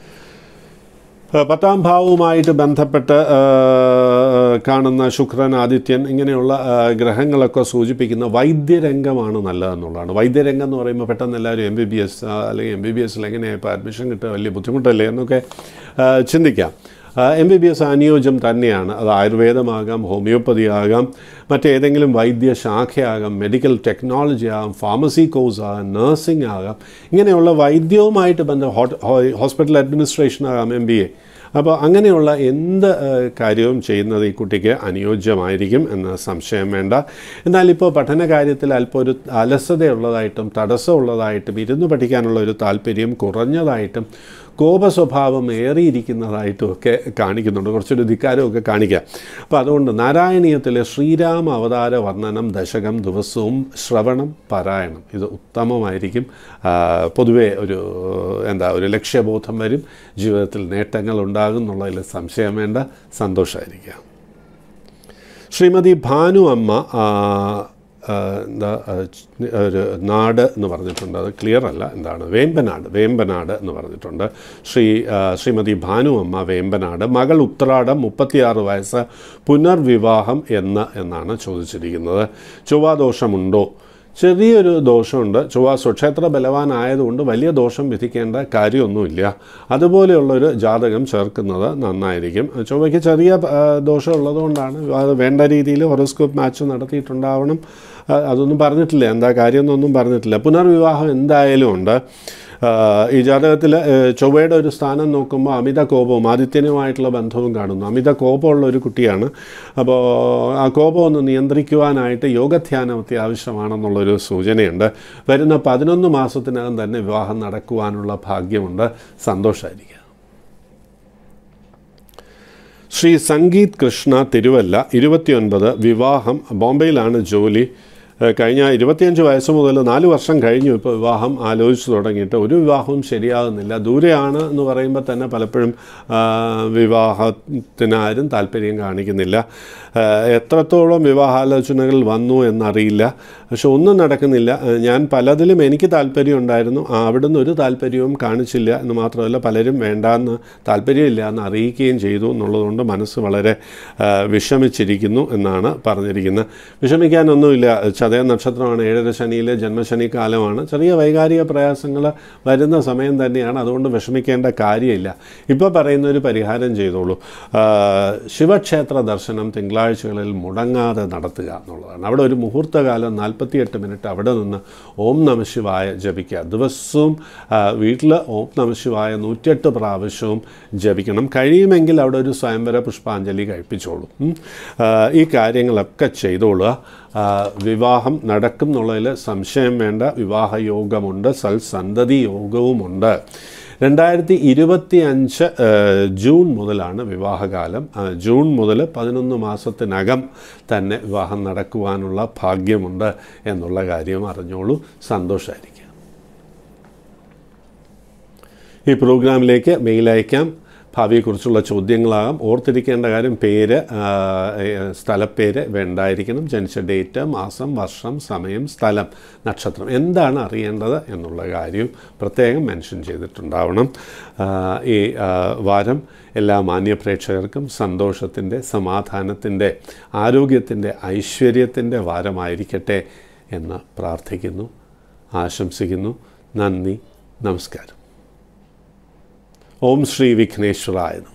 ആ, പത്താം ഭാവവുമായിട്ട് ബന്ധപ്പെട്ട് ആ, കാണുന്ന ശുക്രൻ ആദിത്യൻ ഇങ്ങനെയുള്ള ആ, ഗ്രഹങ്ങളൊക്കെ സൂചിപ്പിക്കുന്ന വൈദ്യരംഗമാണ് നല്ലതെന്നുള്ളതാണ് വൈദ്യരംഗം എന്ന് പറയുമ്പോൾ പെട്ടെന്ന് എല്ലാവരും എം ബി ബി എസ് അല്ലെങ്കിൽ എം ബി ബി എസിൽ എങ്ങനെയാണ് ഇപ്പോൾ അഡ്മിഷൻ കിട്ടുക വലിയ ബുദ്ധിമുട്ടല്ലേ എന്നൊക്കെ ആ, ചിന്തിക്കാം എം ബി ബി എസ് അനുയോജ്യം തന്നെയാണ് അത് ആയുർവേദമാകാം ഹോമിയോപ്പതി ആകാം മറ്റേതെങ്കിലും വൈദ്യശാഖയാകാം മെഡിക്കൽ ടെക്നോളജി ആകാം ഫാർമസി കോഴ്സ് ആകാം നഴ്സിംഗ് ആകാം ഇങ്ങനെയുള്ള വൈദ്യവുമായിട്ട് ബന്ധം ഹോട്ട് ഹോസ്പിറ്റൽ അഡ്മിനിസ്ട്രേഷൻ ആകാം എം ബി എ അപ്പോൾ അങ്ങനെയുള്ള എന്ത് ഏഹ്, കാര്യവും ചെയ്യുന്നത് ഈ കുട്ടിക്ക് അനുയോജ്യമായിരിക്കും എന്ന് സംശയം വേണ്ട എന്നാൽ ഇപ്പോൾ പഠന കാര്യത്തിൽ അല്പം ഒരു അലസതയുള്ളതായിട്ടും തടസ്സമുള്ളതായിട്ടും ഇരുന്ന് പഠിക്കാനുള്ള ഒരു താല്പര്യം കുറഞ്ഞതായിട്ടും കോപ സ്വഭാവം ഏറിയിരിക്കുന്നതായിട്ടും ഒക്കെ കാണിക്കുന്നുണ്ട് കുറച്ചൊരു ധിക്കാരമൊക്കെ കാണിക്കാം അപ്പോൾ അതുകൊണ്ട് നാരായണീയത്തിലെ ശ്രീരാമ അവതാര വർണ്ണനം ദശകം ദിവസവും ശ്രവണം പാരായണം ഇത് ഉത്തമമായിരിക്കും ആ, പൊതുവേ ഒരു എന്താ ഒരു ലക്ഷ്യബോധം വരും ജീവിതത്തിൽ നേട്ടങ്ങൾ ഉണ്ടാകും എന്നുള്ളതിൽ സംശയം വേണ്ട സന്തോഷമായിരിക്കാം ശ്രീമതി ഭാനു അമ്മ ആ, ആ, എന്താ ആ, ച്- ഒരു നാട് എന്ന് പറഞ്ഞിട്ടുണ്ട് അത് ക്ലിയർ അല്ല എന്താണ് വേമ്പനാട് വേമ്പനാട് എന്ന് പറഞ്ഞിട്ടുണ്ട് ശ്രീ ആ, ശ്രീമതി ഭാനു അമ്മ വേമ്പനാട് മകൾ ഉത്രാടം മുപ്പത്തിയാറ് വയസ്സ് പുനർവിവാഹം എന്ന് എന്നാണ് ചോദിച്ചിരിക്കുന്നത് ചൊവ്വാദോഷമുണ്ടോ ചെറിയൊരു ദോഷമുണ്ട് ചൊവ്വ സ്വക്ഷേത്ര ബലവാനായതുകൊണ്ട് വലിയ ദോഷം വിധിക്കേണ്ട കാര്യമൊന്നുമില്ല അതുപോലെയുള്ളൊരു ജാതകം ചേർക്കുന്നത് നന്നായിരിക്കും ചൊവ്വയ്ക്ക് ചെറിയ ആ, ദോഷം ഉള്ളതുകൊണ്ടാണ് അത് വേണ്ട രീതിയിൽ ഹൊറോസ്കോപ്പ് മാച്ച് നടത്തിയിട്ടുണ്ടാവണം ആ, അതൊന്നും പറഞ്ഞിട്ടില്ല എന്താ കാര്യമൊന്നും പറഞ്ഞിട്ടില്ല പുനർവിവാഹം എന്തായാലും ഉണ്ട് ആ, ഈ ജാതകത്തിൽ ചൊവ്വയുടെ ഒരു സ്ഥാനം നോക്കുമ്പോൾ അമിത കോപവും ആദിത്യനുമായിട്ടുള്ള ബന്ധവും കാണുന്നു അമിത കോപമുള്ള ഒരു കുട്ടിയാണ് അപ്പോൾ ആ കോപം ഒന്ന് നിയന്ത്രിക്കുവാനായിട്ട് യോഗധ്യാനം അത്യാവശ്യമാണെന്നുള്ളൊരു സൂചനയുണ്ട് വരുന്ന പതിനൊന്ന് മാസത്തിനകം തന്നെ വിവാഹം നടക്കുവാനുള്ള ഭാഗ്യമുണ്ട് സന്തോഷമായിരിക്കുക ശ്രീ സംഗീത് കൃഷ്ണ തിരുവല്ല ഇരുപത്തിയൊൻപത് വിവാഹം ബോംബെയിലാണ് ജോലി ഏഹ് കഴിഞ്ഞ ഇരുപത്തിയഞ്ച് വയസ്സ് മുതൽ നാല് വർഷം കഴിഞ്ഞു ഇപ്പോൾ വിവാഹം ആലോചിച്ച് തുടങ്ങിയിട്ട് ഒരു വിവാഹവും ശരിയാകുന്നില്ല ദൂരെയാണ് എന്ന് പറയുമ്പോൾ തന്നെ പലപ്പോഴും ആ, വിവാഹത്തിനാരും താല്പര്യം കാണിക്കുന്നില്ല ഏഹ് എത്രത്തോളം വിവാഹാലോചനകൾ വന്നു എന്നറിയില്ല പക്ഷെ ഒന്നും നടക്കുന്നില്ല ഏഹ് ഞാൻ പലതിലും എനിക്ക് താല്പര്യം ഉണ്ടായിരുന്നു ആ, അവിടുന്ന് ഒരു താല്പര്യവും കാണിച്ചില്ല എന്ന് മാത്രമല്ല പലരും വേണ്ടാന്ന് താല്പര്യമില്ല എന്ന് അറിയിക്കുകയും ചെയ്തു എന്നുള്ളതുകൊണ്ട് മനസ്സ് വളരെ ആ, വിഷമിച്ചിരിക്കുന്നു എന്നാണ് പറഞ്ഞിരിക്കുന്നത് വിഷമിക്കാനൊന്നുമില്ല ചതയ നക്ഷത്രമാണ് ഏഴര ശനിയിലെ ജന്മശനി കാലമാണ് ചെറിയ വൈകാരിക പ്രയാസങ്ങൾ വരുന്ന സമയം തന്നെയാണ് അതുകൊണ്ട് വിഷമിക്കേണ്ട കാര്യമില്ല ഇപ്പോൾ പറയുന്ന ഒരു പരിഹാരം ചെയ്തോളൂ ആ, ശിവക്ഷേത്ര ദർശനം തിങ്കളാഴ്ചകളിൽ മുടങ്ങാതെ നടത്തുക എന്നുള്ളതാണ് അവിടെ ഒരു മുഹൂർത്തകാലം നാൽപ്പത്തിയെട്ട് മിനിറ്റ് അവിടെ നിന്ന് ഓം നമശിവായ ജപിക്കുക ദിവസവും വീട്ടിൽ ഓം നമശിവായ നൂറ്റിയെട്ട് പ്രാവശ്യവും ജപിക്കണം കഴിയുമെങ്കിൽ അവിടെ ഒരു സ്വയംവര പുഷ്പാഞ്ജലി കഴിപ്പിച്ചോളൂ ഉം. ആ, ഈ കാര്യങ്ങളൊക്കെ ചെയ്തോളുക ആ, വിവാഹം നടക്കും എന്നുള്ളതിൽ സംശയം വേണ്ട വിവാഹ യോഗമുണ്ട് സൽസന്തതി യോഗവുമുണ്ട് രണ്ടായിരത്തി ഇരുപത്തി അഞ്ച് ജൂൺ മുതലാണ് വിവാഹകാലം ആ, ജൂൺ മുതൽ പതിനൊന്ന് മാസത്തിനകം തന്നെ വിവാഹം നടക്കുവാനുള്ള ഭാഗ്യമുണ്ട് എന്നുള്ള കാര്യം അറിഞ്ഞോളൂ സന്തോഷമായിരിക്കും ഈ പ്രോഗ്രാമിലേക്ക് മെയിൽ അയക്കാം ഭാവിയെക്കുറിച്ചുള്ള ചോദ്യങ്ങളാകാം ഓർത്തിരിക്കേണ്ട കാര്യം പേര് ആ, ഏ, സ്ഥലപ്പേര് വേണ്ടായിരിക്കണം ജനിച്ച ഡേറ്റ് മാസം വർഷം സമയം സ്ഥലം നക്ഷത്രം എന്താണ് അറിയേണ്ടത് എന്നുള്ള കാര്യവും പ്രത്യേകം മെൻഷൻ ചെയ്തിട്ടുണ്ടാവണം ആ, ഈ ആ, വാരം എല്ലാ മാന്യപ്രേക്ഷകർക്കും സന്തോഷത്തിൻ്റെ സമാധാനത്തിൻ്റെ ആരോഗ്യത്തിൻ്റെ ഐശ്വര്യത്തിൻ്റെ വാരമായിരിക്കട്ടെ എന്ന് പ്രാർത്ഥിക്കുന്നു ആശംസിക്കുന്നു നന്ദി നമസ്കാരം ഓം ശ്രീ വിഘ്നേശ്വരായ നമഃ